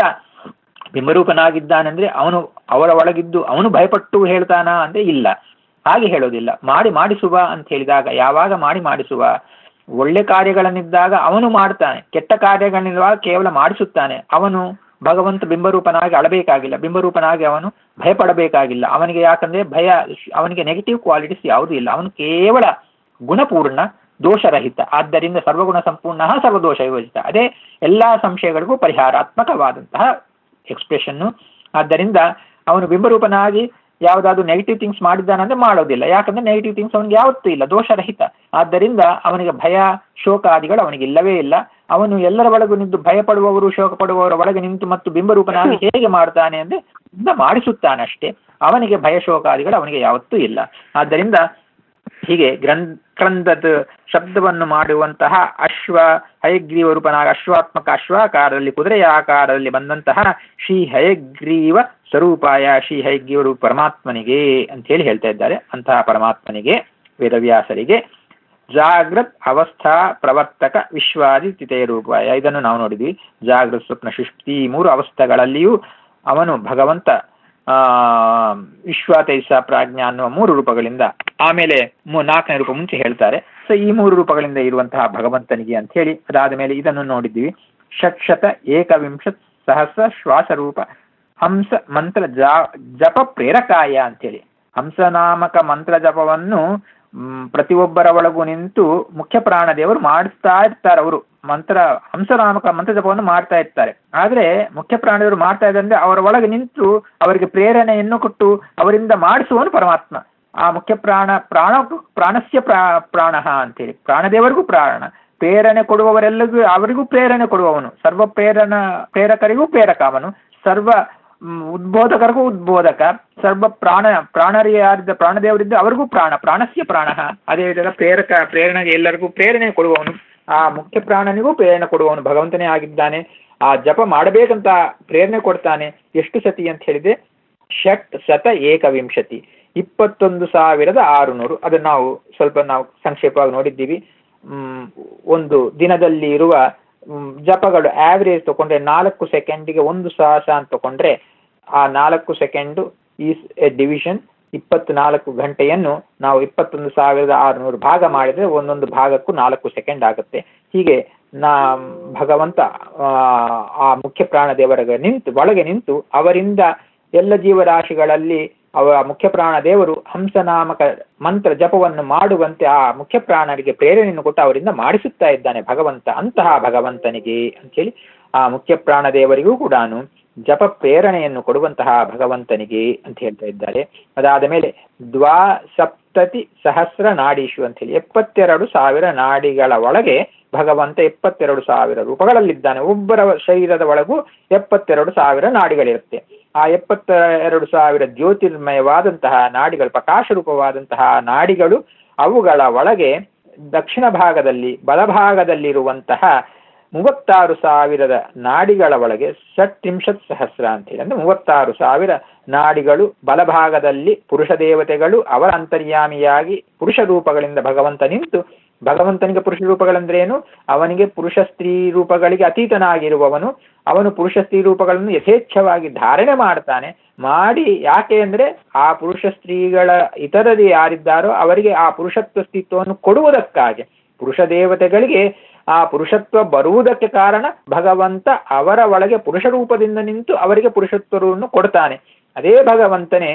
ಬಿಂಬರೂಪನಾಗಿದ್ದಾನೆಂದ್ರೆ ಅವನು ಅವರ ಒಳಗಿದ್ದು ಅವನು ಭಯಪಟ್ಟು ಹೇಳ್ತಾನ ಅಂದ್ರೆ ಇಲ್ಲ ಹಾಗೆ ಹೇಳೋದಿಲ್ಲ ಮಾಡಿ ಮಾಡಿಸುವ ಅಂತ ಹೇಳಿದಾಗ ಯಾವಾಗ ಮಾಡಿ ಮಾಡಿಸುವ ಒಳ್ಳೆ ಕಾರ್ಯಗಳನ್ನಿದ್ದಾಗ ಅವನು ಮಾಡ್ತಾನೆ ಕೆಟ್ಟ ಕಾರ್ಯಗಳನ್ನಿರುವಾಗ ಕೇವಲ ಮಾಡಿಸುತ್ತಾನೆ ಅವನು ಭಗವಂತ ಬಿಂಬರೂಪನಾಗಿ ಅಳಬೇಕಾಗಿಲ್ಲ ಬಿಂಬರೂಪನಾಗಿ ಅವನು ಭಯಪಡಬೇಕಾಗಿಲ್ಲ ಅವನಿಗೆ ಯಾಕಂದ್ರೆ ಭಯ ಅವನಿಗೆ ನೆಗೆಟಿವ್ ಕ್ವಾಲಿಟೀಸ್ ಯಾವುದೂ ಇಲ್ಲ ಅವನು ಕೇವಲ ಗುಣಪೂರ್ಣ ದೋಷರಹಿತ ಆದ್ದರಿಂದ ಸರ್ವಗುಣ ಸಂಪೂರ್ಣ ಸರ್ವದೋಷ ವಿಭಜಿತ ಅದೇ ಎಲ್ಲಾ ಸಂಶಯಗಳಿಗೂ ಪರಿಹಾರಾತ್ಮಕವಾದಂತಹ ಎಕ್ಸ್ಪ್ರೆಷನ್ನು ಆದ್ದರಿಂದ ಅವನು ಬಿಂಬರೂಪನಾಗಿ ಯಾವುದಾದ್ರು ನೆಗೆಟಿವ್ ಥಿಂಗ್ಸ್ ಮಾಡಿದ್ದಾನಂದ್ರೆ ಮಾಡೋದಿಲ್ಲ ಯಾಕಂದ್ರೆ ನೆಗೆಟಿವ್ ಥಿಂಗ್ಸ್ ಅವನಿಗೆ ಯಾವತ್ತೂ ಇಲ್ಲ ದೋಷರಹಿತ ಆದ್ದರಿಂದ ಅವನಿಗೆ ಭಯ ಶೋಕಾದಿಗಳು ಅವನಿಗೆ ಇಲ್ಲವೇ ಇಲ್ಲ ಅವನು ಎಲ್ಲರ ಒಳಗೂ ನಿಂತು ಭಯ ಪಡುವವರು ಶೋಕ ಪಡುವವರ ಒಳಗೆ ನಿಂತು ಮತ್ತು ಬಿಂಬರೂಪನಾಗಿ ಹೇಗೆ ಮಾಡ್ತಾನೆ ಅಂದ್ರೆ ಇಂದ ಮಾಡಿಸುತ್ತಾನೆ ಅಷ್ಟೇ ಅವನಿಗೆ ಭಯ ಶೋಕಾದಿಗಳು ಅವನಿಗೆ ಯಾವತ್ತೂ ಇಲ್ಲ ಆದ್ದರಿಂದ ಹೀಗೆ ಗ್ರಂಥ್ ಕ್ರಂದದ ಶಬ್ದವನ್ನು ಮಾಡುವಂತಹ ಅಶ್ವ ಹಯಗ್ರೀವ ರೂಪನಾಗ ಅಶ್ವಾತ್ಮಕ ಅಶ್ವಾಕಾರದಲ್ಲಿ ಕುದುರೆಯ ಆಕಾರದಲ್ಲಿ ಬಂದಂತಹ ಶ್ರೀ ಹಯಗ್ರೀವ ಸ್ವರೂಪಾಯ ಶ್ರೀ ಹಯಗ್ರೀವ ರೂಪ ಪರಮಾತ್ಮನಿಗೆ ಅಂತ ಹೇಳಿ ಹೇಳ್ತಾ ಇದ್ದಾರೆ ಅಂತಹ ಪರಮಾತ್ಮನಿಗೆ ವೇದವ್ಯಾಸರಿಗೆ ಜಾಗೃತ್ ಅವಸ್ಥಾ ಪ್ರವರ್ತಕ ವಿಶ್ವಾದಿ ತಿಥಯ ರೂಪಾಯ ಇದನ್ನು ನಾವು ನೋಡಿದ್ವಿ ಜಾಗೃತ್ ಸ್ವಪ್ನ ಸುಷ್ಟಿ ಈ ಮೂರು ಅವಸ್ಥೆಗಳಲ್ಲಿಯೂ ಅವನು ಭಗವಂತ ಆ ವಿಶ್ವಾತೈಸ ಪ್ರಾಜ್ಞ ಅನ್ನುವ ಮೂರು ರೂಪಗಳಿಂದ ಆಮೇಲೆ ಮೂ- ನಾಲ್ಕನೇ ರೂಪ ಮುಂಚೆ ಹೇಳ್ತಾರೆ ಸೊ ಈ ಮೂರು ರೂಪಗಳಿಂದ ಇರುವಂತಹ ಭಗವಂತನಿಗೆ ಅಂತ ಹೇಳಿ ಅದಾದ ಮೇಲೆ ಇದನ್ನು ನೋಡಿದ್ವಿ ಷಟ್ಶತ ಏಕವಿಂಶತ್ ಸಹಸ್ರ ಶ್ವಾಸ ರೂಪ ಹಂಸ ಮಂತ್ರ ಜಾ ಜಪ ಪ್ರೇರಕಾಯ ಅಂತೇಳಿ ಹಂಸನಾಮಕ ಮಂತ್ರ ಜಪವನ್ನು ಮ್, ಪ್ರತಿಯೊಬ್ಬರ ಒಳಗೂ ನಿಂತು ಮುಖ್ಯ ಪ್ರಾಣದೇವರು ಮಾಡಿಸ್ತಾ ಇರ್ತಾರೆ ಅವರು ಮಂತ್ರ ಹಂಸನಾಮಕ ಮಂತ್ರ ಜಪವನ್ನು ಮಾಡ್ತಾ ಇರ್ತಾರೆ ಆದ್ರೆ ಮುಖ್ಯ ಪ್ರಾಣದೇವರು ಮಾಡ್ತಾ ಇದ್ದಂದ್ರೆ ಅವರ ಒಳಗೆ ನಿಂತು ಅವರಿಗೆ ಪ್ರೇರಣೆಯನ್ನು ಕೊಟ್ಟು ಅವರಿಂದ ಮಾಡಿಸುವನು ಪರಮಾತ್ಮ ಆ ಮುಖ್ಯ ಪ್ರಾಣ ಪ್ರಾಣ ಪ್ರಾಣಸ್ಯ ಪ್ರಾ ಪ್ರಾಣ ಅಂತೇಳಿ ಪ್ರಾಣದೇವರಿಗೂ ಪ್ರಾಣ ಪ್ರೇರಣೆ ಕೊಡುವವರೆಲ್ಲರಿಗೂ ಅವರಿಗೂ ಪ್ರೇರಣೆ ಕೊಡುವವನು ಸರ್ವ ಪ್ರೇರಣ ಪ್ರೇರಕರಿಗೂ ಪ್ರೇರಕ ಅವನು ಸರ್ವ ಮ್, ಉದ್ಬೋಧಕರಿಗೂ ಉದ್ಬೋಧಕ ಸರ್ವ ಪ್ರಾಣ ಪ್ರಾಣರಿಯಾರಿದ್ದ ಪ್ರಾಣದೇವರಿದ್ದ ಅವರಿಗೂ ಪ್ರಾಣ ಪ್ರಾಣಸ್ಯ ಪ್ರಾಣ ಅದೇ ವಿಧದ ಪ್ರೇರಕ ಪ್ರೇರಣೆಗೆ ಎಲ್ಲರಿಗೂ ಪ್ರೇರಣೆ ಕೊಡುವವನು ಆ ಮುಖ್ಯ ಪ್ರಾಣನಿಗೂ ಪ್ರೇರಣೆ ಕೊಡುವವನು ಭಗವಂತನೇ ಆಗಿದ್ದಾನೆ ಆ ಜಪ ಮಾಡಬೇಕಂತ ಪ್ರೇರಣೆ ಕೊಡ್ತಾನೆ ಎಷ್ಟು ಸತಿ ಅಂತ ಹೇಳಿದ್ರೆ ಷಟ್ ಶತ ಏಕವಿಂಶತಿ ಇಪ್ಪತ್ತೊಂದು ಸಾವಿರದ ಆರುನೂರು ಅದನ್ನು ನಾವು ಸ್ವಲ್ಪ ನಾವು ಸಂಕ್ಷೇಪವಾಗಿ ನೋಡಿದ್ದೀವಿ ಮ್, ಒಂದು ದಿನದಲ್ಲಿ ಇರುವ ಮ್, ಜಪಗಳು ಆವ್ರೇಜ್ ತಗೊಂಡ್ರೆ ನಾಲ್ಕು ಸೆಕೆಂಡಿಗೆ ಒಂದು ಶ್ವಾಸ ಅಂತ ತಗೊಂಡ್ರೆ ಆ ನಾಲ್ಕು ಸೆಕೆಂಡು ಈಸ್ ಎ ಡಿವಿಷನ್ ಇಪ್ಪತ್ನಾಲ್ಕು ಗಂಟೆಯನ್ನು ನಾವು ಇಪ್ಪತ್ತೊಂದು ಸಾವಿರದ ಆರುನೂರು ಭಾಗ ಮಾಡಿದರೆ ಒಂದೊಂದು ಭಾಗಕ್ಕೂ ನಾಲ್ಕು ಸೆಕೆಂಡ್ ಆಗುತ್ತೆ ಹೀಗೆ ನಾ ಭಗವಂತ ಆ, ಆ ಮುಖ್ಯ ಪ್ರಾಣದೇವರಿಗೆ ನಿಂತು ಒಳಗೆ ನಿಂತು ಅವರಿಂದ ಎಲ್ಲ ಜೀವರಾಶಿಗಳಲ್ಲಿ ಅವರ ಮುಖ್ಯ ಪ್ರಾಣ ದೇವರು ಹಂಸನಾಮಕ ಮಂತ್ರ ಜಪವನ್ನು ಮಾಡುವಂತೆ ಆ ಮುಖ್ಯ ಪ್ರಾಣರಿಗೆ ಪ್ರೇರಣೆಯನ್ನು ಕೊಟ್ಟು ಅವರಿಂದ ಮಾಡಿಸುತ್ತಾ ಇದ್ದಾನೆ ಭಗವಂತ ಅಂತಹ ಭಗವಂತನಿಗೆ ಅಂತೇಳಿ ಆ ಮುಖ್ಯ ಪ್ರಾಣ ದೇವರಿಗೂ ಕೂಡ ಜಪ ಪ್ರೇರಣೆಯನ್ನು ಕೊಡುವಂತಹ ಭಗವಂತನಿಗೆ ಅಂತ ಹೇಳ್ತಾ ಇದ್ದಾರೆ ಅದಾದ ಮೇಲೆ ದ್ವಾ ಸಪ್ತತಿ ಸಹಸ್ರ ನಾಡೀಶು ಅಂತ ಹೇಳಿ ಎಪ್ಪತ್ತೆರಡು ಸಾವಿರ ನಾಡಿಗಳ ಒಳಗೆ ಭಗವಂತ ಎಪ್ಪತ್ತೆರಡು ಸಾವಿರ ರೂಪಗಳಲ್ಲಿದ್ದಾನೆ ಒಬ್ಬರ ಶರೀರದ ಒಳಗೂ ಎಪ್ಪತ್ತೆರಡು ಸಾವಿರ ನಾಡಿಗಳಿರುತ್ತೆ ಆ ಎಪ್ಪತ್ತ ಎರಡು ಸಾವಿರ ಜ್ಯೋತಿರ್ಮಯವಾದಂತಹ ನಾಡಿಗಳು ಪ್ರಕಾಶ ರೂಪವಾದಂತಹ ನಾಡಿಗಳು ಅವುಗಳ ಒಳಗೆ ದಕ್ಷಿಣ ಭಾಗದಲ್ಲಿ ಬಲಭಾಗದಲ್ಲಿರುವಂತಹ ಮೂವತ್ತಾರು ಸಾವಿರದ ನಾಡಿಗಳ ಒಳಗೆ ಷಟ್ತ್ರಿಂಶತ್ ಸಹಸ್ರ ಅಂತ ಹೇಳಿ ಅಂದ್ರೆ ಮೂವತ್ತಾರು ಸಾವಿರ ನಾಡಿಗಳು ಬಲಭಾಗದಲ್ಲಿ ಪುರುಷ ದೇವತೆಗಳು ಅವರ ಅಂತರ್ಯಾಮಿಯಾಗಿ ಪುರುಷ ರೂಪಗಳಿಂದ ಭಗವಂತ ನಿಂತು ಭಗವಂತನಿಗೆ ಪುರುಷ ರೂಪಗಳೆಂದ್ರೇನು ಅವನಿಗೆ ಪುರುಷ ಸ್ತ್ರೀ ರೂಪಗಳಿಗೆ ಅತೀತನಾಗಿರುವವನು ಅವನು ಪುರುಷ ಸ್ತ್ರೀ ರೂಪಗಳನ್ನು ಯಥೇಚ್ಛವಾಗಿ ಧಾರಣೆ ಮಾಡ್ತಾನೆ ಮಾಡಿ ಯಾಕೆ ಅಂದ್ರೆ ಆ ಪುರುಷ ಸ್ತ್ರೀಗಳ ಇತರರು ಯಾರಿದ್ದಾರೋ ಅವರಿಗೆ ಆ ಪುರುಷತ್ವ ಸ್ಥಿತ್ವವನ್ನು ಕೊಡುವುದಕ್ಕಾಗಿ ಪುರುಷ ದೇವತೆಗಳಿಗೆ ಆ ಪುರುಷತ್ವ ಬರುವುದಕ್ಕೆ ಕಾರಣ ಭಗವಂತ ಅವರ ಒಳಗೆ ಪುರುಷ ರೂಪದಿಂದ ನಿಂತು ಅವರಿಗೆ ಪುರುಷತ್ವವನ್ನು ಕೊಡ್ತಾನೆ ಅದೇ ಭಗವಂತನೇ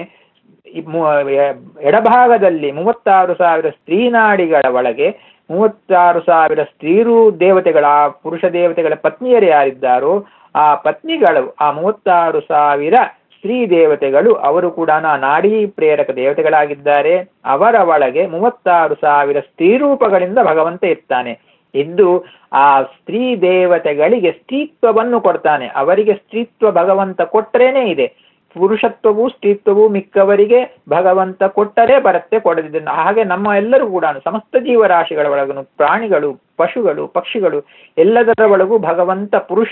ಈ ಮು- ಎ- ಎಡಭಾಗದಲ್ಲಿ ಮೂವತ್ತಾರು ಸಾವಿರ ಸ್ತ್ರೀನಾಡಿಗಳ ಒಳಗೆ ಮೂವತ್ತಾರು ಸಾವಿರ ಸ್ತ್ರೀರು ದೇವತೆಗಳ ಆ ಪುರುಷ ದೇವತೆಗಳ ಪತ್ನಿಯರು ಯಾರಿದ್ದಾರೋ ಆ ಪತ್ನಿಗಳು ಆ ಮೂವತ್ತಾರು ಸಾವಿರ ಸ್ತ್ರೀ ದೇವತೆಗಳು ಅವರು ಕೂಡ ನಾಡಿ ಪ್ರೇರಕ ದೇವತೆಗಳಾಗಿದ್ದಾರೆ ಅವರ ಒಳಗೆ ಮೂವತ್ತಾರು ಸಾವಿರ ಸ್ತ್ರೀ ರೂಪಗಳಿಂದ ಭಗವಂತ ಇರ್ತಾನೆ ಇದ್ದು ಆ ಸ್ತ್ರೀ ದೇವತೆಗಳಿಗೆ ಸ್ತ್ರೀತ್ವವನ್ನು ಕೊಡ್ತಾನೆ ಅವರಿಗೆ ಸ್ತ್ರೀತ್ವ ಭಗವಂತ ಕೊಟ್ಟರೇನೆ ಇದೆ ಪುರುಷತ್ವವು ಸ್ತ್ರೀತ್ವವು ಮಿಕ್ಕವರಿಗೆ ಭಗವಂತ ಕೊಟ್ಟರೆ ಬರುತ್ತೆ ಕೊಡದಿದ್ದ ಹಾಗೆ ನಮ್ಮ ಎಲ್ಲರೂ ಕೂಡ ಸಮಸ್ತ ಜೀವರಾಶಿಗಳ ಒಳಗನು ಪ್ರಾಣಿಗಳು ಪಶುಗಳು ಪಕ್ಷಿಗಳು ಎಲ್ಲದರ ಒಳಗೂ ಭಗವಂತ ಪುರುಷ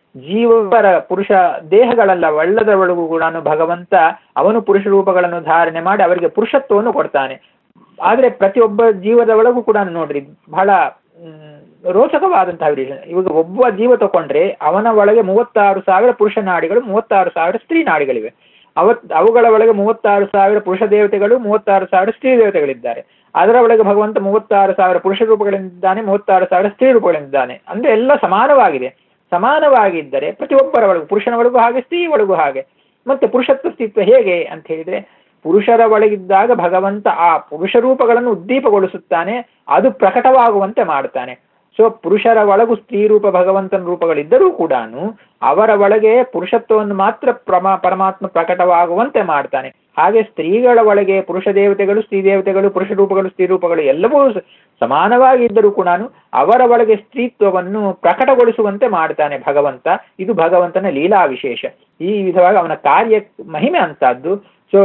ಜೀವರ ಪುರುಷ ದೇಹಗಳಲ್ಲ ಎಲ್ಲದರ ಒಳಗೂ ಕೂಡ ಭಗವಂತ ಅವನು ಪುರುಷ ರೂಪಗಳನ್ನು ಧಾರಣೆ ಮಾಡಿ ಅವರಿಗೆ ಪುರುಷತ್ವವನ್ನು ಕೊಡ್ತಾನೆ ಆದ್ರೆ ಪ್ರತಿಯೊಬ್ಬ ಜೀವದ ಒಳಗೂ ಕೂಡ ನೋಡ್ರಿ ಬಹಳ ಮ್, ರೋಚಕವಾದಂತಹ ವಿಷಯ ಇವಾಗ ಒಬ್ಬ ಜೀವ ತಗೊಂಡ್ರೆ ಅವನ ಒಳಗೆ ಮೂವತ್ತಾರು ಸಾವಿರ ಪುರುಷ ನಾಡಿಗಳು ಮೂವತ್ತಾರು ಸಾವಿರ ಸ್ತ್ರೀ ನಾಡಿಗಳಿವೆ ಅವತ್ ಅವುಗಳ ಒಳಗೆ ಮೂವತ್ತಾರು ಸಾವಿರ ಪುರುಷ ದೇವತೆಗಳು ಮೂವತ್ತಾರು ಸಾವಿರ ಸ್ತ್ರೀ ದೇವತೆಗಳಿದ್ದಾರೆ ಅದರ ಒಳಗೆ ಭಗವಂತ ಮೂವತ್ತಾರು ಸಾವಿರ ಪುರುಷ ರೂಪಗಳಿದ್ದಾನೆ ಮೂವತ್ತಾರು ಸಾವಿರ ಸ್ತ್ರೀ ರೂಪಗಳಿದ್ದಾನೆ ಅಂದ್ರೆ ಎಲ್ಲ ಸಮಾನವಾಗಿದೆ ಸಮಾನವಾಗಿದ್ದರೆ ಪ್ರತಿಯೊಬ್ಬರ ಒಳಗೂ ಪುರುಷನ ಒಳಗೂ ಹಾಗೆ ಸ್ತ್ರೀ ಒಳಗೂ ಹಾಗೆ ಮತ್ತೆ ಪುರುಷತ್ವ ಸ್ಥಿತ್ವ ಹೇಗೆ ಅಂತ ಹೇಳಿದ್ರೆ ಪುರುಷರ ಒಳಗಿದ್ದಾಗ ಭಗವಂತ ಆ ಪುರುಷ ರೂಪಗಳನ್ನು ಉದ್ದೀಪಗೊಳಿಸುತ್ತಾನೆ ಅದು ಪ್ರಕಟವಾಗುವಂತೆ ಮಾಡ್ತಾನೆ ಸೊ ಪುರುಷರ ಒಳಗೂ ಸ್ತ್ರೀ ರೂಪ ಭಗವಂತನ ರೂಪಗಳಿದ್ದರೂ ಕೂಡ ಅವರ ಒಳಗೆ ಪುರುಷತ್ವವನ್ನು ಮಾತ್ರ ಪ್ರಮ ಪರಮಾತ್ಮ ಪ್ರಕಟವಾಗುವಂತೆ ಮಾಡ್ತಾನೆ ಹಾಗೆ ಸ್ತ್ರೀಗಳ ಒಳಗೆ ಪುರುಷ ದೇವತೆಗಳು ಸ್ತ್ರೀ ದೇವತೆಗಳು ಪುರುಷ ರೂಪಗಳು ಸ್ತ್ರೀ ರೂಪಗಳು ಎಲ್ಲವೂ ಸ- ಸಮಾನವಾಗಿ ಇದ್ದರೂ ಕೂಡ ಅವರ ಒಳಗೆ ಸ್ತ್ರೀತ್ವವನ್ನು ಪ್ರಕಟಗೊಳಿಸುವಂತೆ ಮಾಡ್ತಾನೆ ಭಗವಂತ ಇದು ಭಗವಂತನ ಲೀಲಾ ವಿಶೇಷ ಈ ವಿಧವಾಗಿ ಅವನ ಕಾರ್ಯ ಮಹಿಮೆ ಅಂತದ್ದು ಸೊ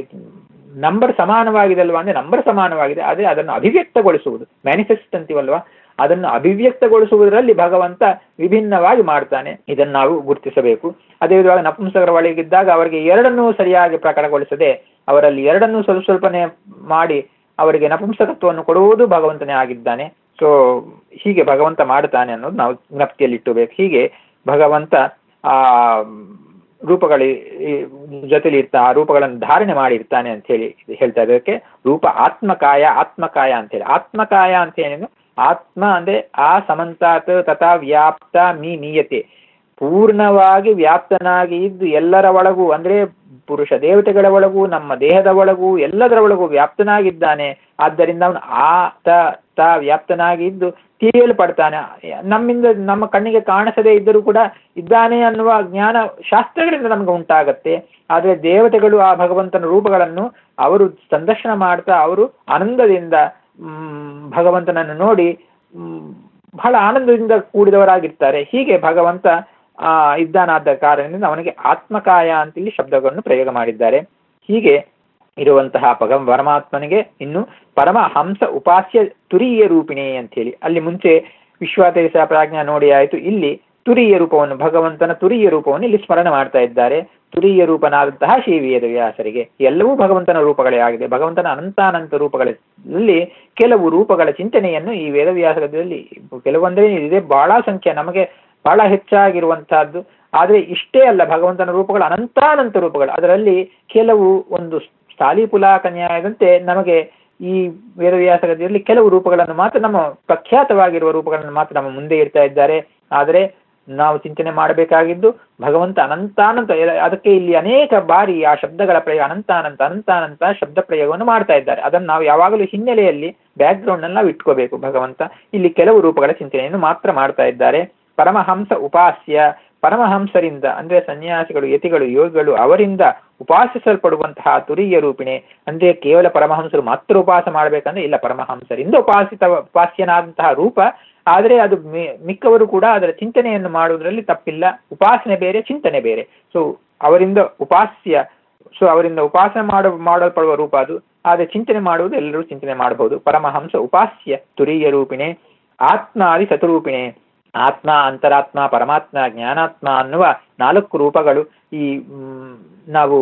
ನಂಬರ್ ಸಮಾನವಾಗಿದೆ ಅಲ್ವಾ ಅಂದ್ರೆ ನಂಬರ್ ಸಮಾನವಾಗಿದೆ ಆದರೆ ಅದನ್ನು ಅಭಿವ್ಯಕ್ತಗೊಳಿಸುವುದು ಮ್ಯಾನಿಫೆಸ್ಟ್ ಅಂತೀವಲ್ವಾ ಅದನ್ನು ಅಭಿವ್ಯಕ್ತಗೊಳಿಸುವುದರಲ್ಲಿ ಭಗವಂತ ವಿಭಿನ್ನವಾಗಿ ಮಾಡ್ತಾನೆ ಇದನ್ನು ನಾವು ಗುರುತಿಸಬೇಕು ಅದೇ ವಿಧವಾಗಿ ನಪುಂಸಕರ ಒಳಗಿದ್ದಾಗ ಅವರಿಗೆ ಎರಡನ್ನೂ ಸರಿಯಾಗಿ ಪ್ರಕಟಗೊಳಿಸದೆ ಅವರಲ್ಲಿ ಎರಡನ್ನೂ ಸ್ವಲ್ಪ ಸ್ವಲ್ಪನೇ ಮಾಡಿ ಅವರಿಗೆ ನಪುಂಸಕತ್ವವನ್ನು ಕೊಡುವುದು ಭಗವಂತನೇ ಆಗಿದ್ದಾನೆ ಸೊ ಹೀಗೆ ಭಗವಂತ ಮಾಡ್ತಾನೆ ಅನ್ನೋದು ನಾವು ಜ್ಞಪ್ತಿಯಲ್ಲಿಟ್ಟಬೇಕು ಹೀಗೆ ಭಗವಂತ ಆ ರೂಪಗಳ ಜೊತೆಲಿ ಇರ್ತಾ ಆ ರೂಪಗಳನ್ನು ಧಾರಣೆ ಮಾಡಿರ್ತಾನೆ ಅಂತ ಹೇಳಿ ಹೇಳ್ತಾ ಇದಕ್ಕೆ ರೂಪ ಆತ್ಮಕಾಯ ಆತ್ಮಕಾಯ ಅಂತ ಹೇಳಿ ಆತ್ಮಕಾಯ ಅಂತ ಏನೇನು ಆತ್ಮ ಅಂದ್ರೆ ಆ ಸಮಂತಾತ್ ತಥಾ ವ್ಯಾಪ್ತ ಮೀ ನೀಯತೆ ಪೂರ್ಣವಾಗಿ ವ್ಯಾಪ್ತನಾಗಿ ಇದ್ದು ಎಲ್ಲರ ಒಳಗೂ ಅಂದ್ರೆ ಪುರುಷ ದೇವತೆಗಳ ಒಳಗೂ ನಮ್ಮ ದೇಹದ ಒಳಗೂ ಎಲ್ಲದರ ಒಳಗೂ ವ್ಯಾಪ್ತನಾಗಿದ್ದಾನೆ ಆದ್ದರಿಂದ ಅವನು ಆ ತ ತ ವ್ಯಾಪ್ತನಾಗಿ ಇದ್ದು ತಿಳಿಯಲ್ಪಡ್ತಾನೆ ನಮ್ಮಿಂದ ನಮ್ಮ ಕಣ್ಣಿಗೆ ಕಾಣಿಸದೇ ಇದ್ದರೂ ಕೂಡ ಇದ್ದಾನೆ ಅನ್ನುವ ಜ್ಞಾನ ಶಾಸ್ತ್ರಗಳಿಂದ ನಮ್ಗೆ ಉಂಟಾಗತ್ತೆ ಆದರೆ ದೇವತೆಗಳು ಆ ಭಗವಂತನ ರೂಪಗಳನ್ನು ಅವರು ಸಂದರ್ಶನ ಮಾಡ್ತಾ ಅವರು ಆನಂದದಿಂದ ಮ್, ಭಗವಂತನನ್ನು ನೋಡಿ ಮ್, ಬಹಳ ಆನಂದದಿಂದ ಕೂಡಿದವರಾಗಿರ್ತಾರೆ ಹೀಗೆ ಭಗವಂತ ಆ ಇದ್ದಾನಾದ ಕಾರಣದಿಂದ ಅವನಿಗೆ ಆತ್ಮಕಾಯ ಅಂತ ಇಲ್ಲಿ ಶಬ್ದಗಳನ್ನು ಪ್ರಯೋಗ ಮಾಡಿದ್ದಾರೆ ಹೀಗೆ ಇರುವಂತಹ ಪಗ ಪರಮಾತ್ಮನಿಗೆ ಇನ್ನು ಪರಮ ಹಂಸ ಉಪಾಸ್ಯ ತುರೀಯ ರೂಪಿಣಿ ಅಂತ ಹೇಳಿ ಅಲ್ಲಿ ಮುಂಚೆ ವಿಶ್ವಾತರಿಸ ಪ್ರಾಜ್ಞಾ ನೋಡಿ ಆಯಿತು ಇಲ್ಲಿ ತುರಿಯ ರೂಪವನ್ನು ಭಗವಂತನ ತುರಿಯ ರೂಪವನ್ನು ಇಲ್ಲಿ ಸ್ಮರಣೆ ಮಾಡ್ತಾ ಇದ್ದಾರೆ ತುರಿಯ ರೂಪನಾದಂತಹ ಶ್ರೀ ವೇದವ್ಯಾಸರಿಗೆ ಎಲ್ಲವೂ ಭಗವಂತನ ರೂಪಗಳೇ ಆಗಿದೆ ಭಗವಂತನ ಅನಂತಾನಂತ ರೂಪಗಳಲ್ಲಿ ಕೆಲವು ರೂಪಗಳ ಚಿಂತನೆಯನ್ನು ಈ ವೇದವ್ಯಾಸದಲ್ಲಿ ಕೆಲವೊಂದೇ ಇದೆ ಬಹಳ ಸಂಖ್ಯೆ ನಮಗೆ ಬಹಳ ಹೆಚ್ಚಾಗಿರುವಂತಹದ್ದು ಆದರೆ ಇಷ್ಟೇ ಅಲ್ಲ ಭಗವಂತನ ರೂಪಗಳು ಅನಂತಾನಂತ ರೂಪಗಳು ಅದರಲ್ಲಿ ಕೆಲವು ಒಂದು ಸ್ಥಾಲಿಪುಲಾಕ ನ್ಯಾಯದಂತೆ ನಮಗೆ ಈ ವೇದವ್ಯಾಸಗತಿಯಲ್ಲಿ ಕೆಲವು ರೂಪಗಳನ್ನು ಮಾತ್ರ ನಮ್ಮ ಪ್ರಖ್ಯಾತವಾಗಿರುವ ರೂಪಗಳನ್ನು ಮಾತ್ರ ನಮ್ಮ ಮುಂದೆ ಇಡ್ತಾ ಇದ್ದಾರೆ ಆದರೆ ನಾವು ಚಿಂತನೆ ಮಾಡಬೇಕಾಗಿದ್ದು ಭಗವಂತ ಅನಂತಾನಂತ ಎ- ಅದಕ್ಕೆ ಇಲ್ಲಿ ಅನೇಕ ಬಾರಿ ಆ ಶಬ್ದಗಳ ಪ್ರಯೋಗ ಅನಂತಾನಂತ ಅನಂತಾನಂತ ಶಬ್ದ ಪ್ರಯೋಗವನ್ನು ಮಾಡ್ತಾ ಇದ್ದಾರೆ ಅದನ್ನು ನಾವು ಯಾವಾಗಲೂ ಹಿನ್ನೆಲೆಯಲ್ಲಿ ಬ್ಯಾಕ್ಗ್ರೌಂಡ್ ನಲ್ಲಿ ನಾವು ಇಟ್ಕೋಬೇಕು ಭಗವಂತ ಇಲ್ಲಿ ಕೆಲವು ರೂಪಗಳ ಚಿಂತನೆಯನ್ನು ಮಾತ್ರ ಮಾಡ್ತಾ ಇದ್ದಾರೆ ಪರಮಹಂಸ ಉಪಾಸ್ಯ ಪರಮಹಂಸರಿಂದ ಅಂದ್ರೆ ಸನ್ಯಾಸಿಗಳು ಯತಿಗಳು ಯೋಗಿಗಳು ಅವರಿಂದ ಉಪಾಸಿಸಲ್ಪಡುವಂತಹ ತುರಿಯ ರೂಪಿಣೆ ಅಂದ್ರೆ ಕೇವಲ ಪರಮಹಂಸರು ಮಾತ್ರ ಉಪವಾಸ ಮಾಡಬೇಕಂದ್ರೆ ಇಲ್ಲ ಪರಮಹಂಸರಿಂದ ಉಪಾಸಿತ ಉಪಾಸ್ಯನಾದಂತಹ ರೂಪ ಆದರೆ ಅದು ಮಿ- ಮಿಕ್ಕವರು ಕೂಡ ಅದರ ಚಿಂತನೆಯನ್ನು ಮಾಡುವುದರಲ್ಲಿ ತಪ್ಪಿಲ್ಲ ಉಪಾಸನೆ ಬೇರೆ ಚಿಂತನೆ ಬೇರೆ ಸೊ ಅವರಿಂದ ಉಪಾಸ್ಯ ಸೊ ಅವರಿಂದ ಉಪಾಸನೆ ಮಾಡ ಮಾಡಲ್ಪಡುವ ರೂಪ ಅದು ಆದರೆ ಚಿಂತನೆ ಮಾಡುವುದು ಎಲ್ಲರೂ ಚಿಂತನೆ ಮಾಡಬಹುದು ಪರಮಹಂಸ ಉಪಾಸ್ಯ ತುರಿಯ ರೂಪಿಣೆ ಆತ್ಮಾದಿ ಸತರೂಪಿಣೆ ಆತ್ಮ ಅಂತರಾತ್ಮ ಪರಮಾತ್ಮ ಜ್ಞಾನಾತ್ಮ ಅನ್ನುವ ನಾಲ್ಕು ರೂಪಗಳು ಈ ಮ್, ನಾವು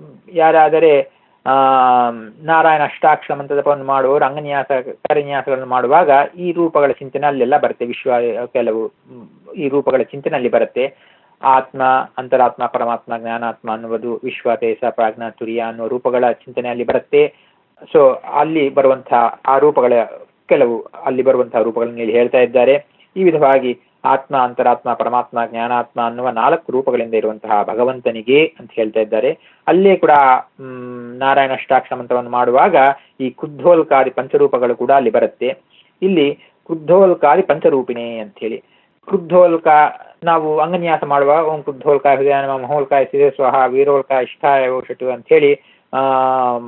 ಯಾರಾದರೆ ಆ ನಾರಾಯಣ ಅಷ್ಟಾಕ್ಷರ ಮಂತ್ರದಪವನ್ನು ಮಾಡುವವರು ಅಂಗನ್ಯಾಸ ಕರನ್ಯಾಸಗಳನ್ನು ಮಾಡುವಾಗ ಈ ರೂಪಗಳ ಚಿಂತನೆ ಅಲ್ಲೆಲ್ಲ ಬರುತ್ತೆ ವಿಶ್ವ ಕೆಲವು ಮ್, ಈ ರೂಪಗಳ ಚಿಂತನೆ ಅಲ್ಲಿ ಬರುತ್ತೆ ಆತ್ಮ ಅಂತರಾತ್ಮ ಪರಮಾತ್ಮ ಜ್ಞಾನಾತ್ಮ ಅನ್ನುವುದು ವಿಶ್ವ ತೇಸ ಪ್ರಾಜ್ಞಾ ತುರಿಯ ಅನ್ನುವ ರೂಪಗಳ ಚಿಂತನೆ ಅಲ್ಲಿ ಬರುತ್ತೆ ಸೊ ಅಲ್ಲಿ ಬರುವಂತಹ ಆ ರೂಪಗಳ ಕೆಲವು ಅಲ್ಲಿ ಬರುವಂತಹ ರೂಪಗಳನ್ನು ಇಲ್ಲಿ ಹೇಳ್ತಾ ಇದ್ದಾರೆ ಈ ವಿಧವಾಗಿ ಆತ್ಮ ಅಂತರಾತ್ಮ ಪರಮಾತ್ಮ ಜ್ಞಾನಾತ್ಮ ಅನ್ನುವ ನಾಲ್ಕು ರೂಪಗಳಿಂದ ಇರುವಂತಹ ಭಗವಂತನಿಗೆ ಅಂತ ಹೇಳ್ತಾ ಇದ್ದಾರೆ ಅಲ್ಲೇ ಕೂಡ ಹ್ಮ್ ನಾರಾಯಣ ಅಷ್ಟಾಕ್ಷರ ಮಂತ್ರವನ್ನು ಮಾಡುವಾಗ ಈ ಕುದ್ಧೋಲ್ಕಾದಿ ಪಂಚರೂಪಗಳು ಕೂಡ ಅಲ್ಲಿ ಬರುತ್ತೆ ಇಲ್ಲಿ ಕುದ್ಧೋಲ್ಕಾದಿ ಪಂಚರೂಪಿಣಿ ಅಂತ ಹೇಳಿ ಕ್ರುದ್ಧೋಲ್ಕ ನಾವು ಅಂಗನ್ಯಾಸ ಮಾಡುವ ಓಂ ಕ್ರುದ್ಧೋಲ್ಕಾಯ ಹೃದಯ ನಮ ಮಹೋಲ್ಕಾಯ ಸಿದೆ ಸ್ವಹ ವೀರೋಲ್ಕಾಯ ಇಷ್ಟಾಯ ಓಷಟು ಅಂತ ಹೇಳಿ ಆಮ್,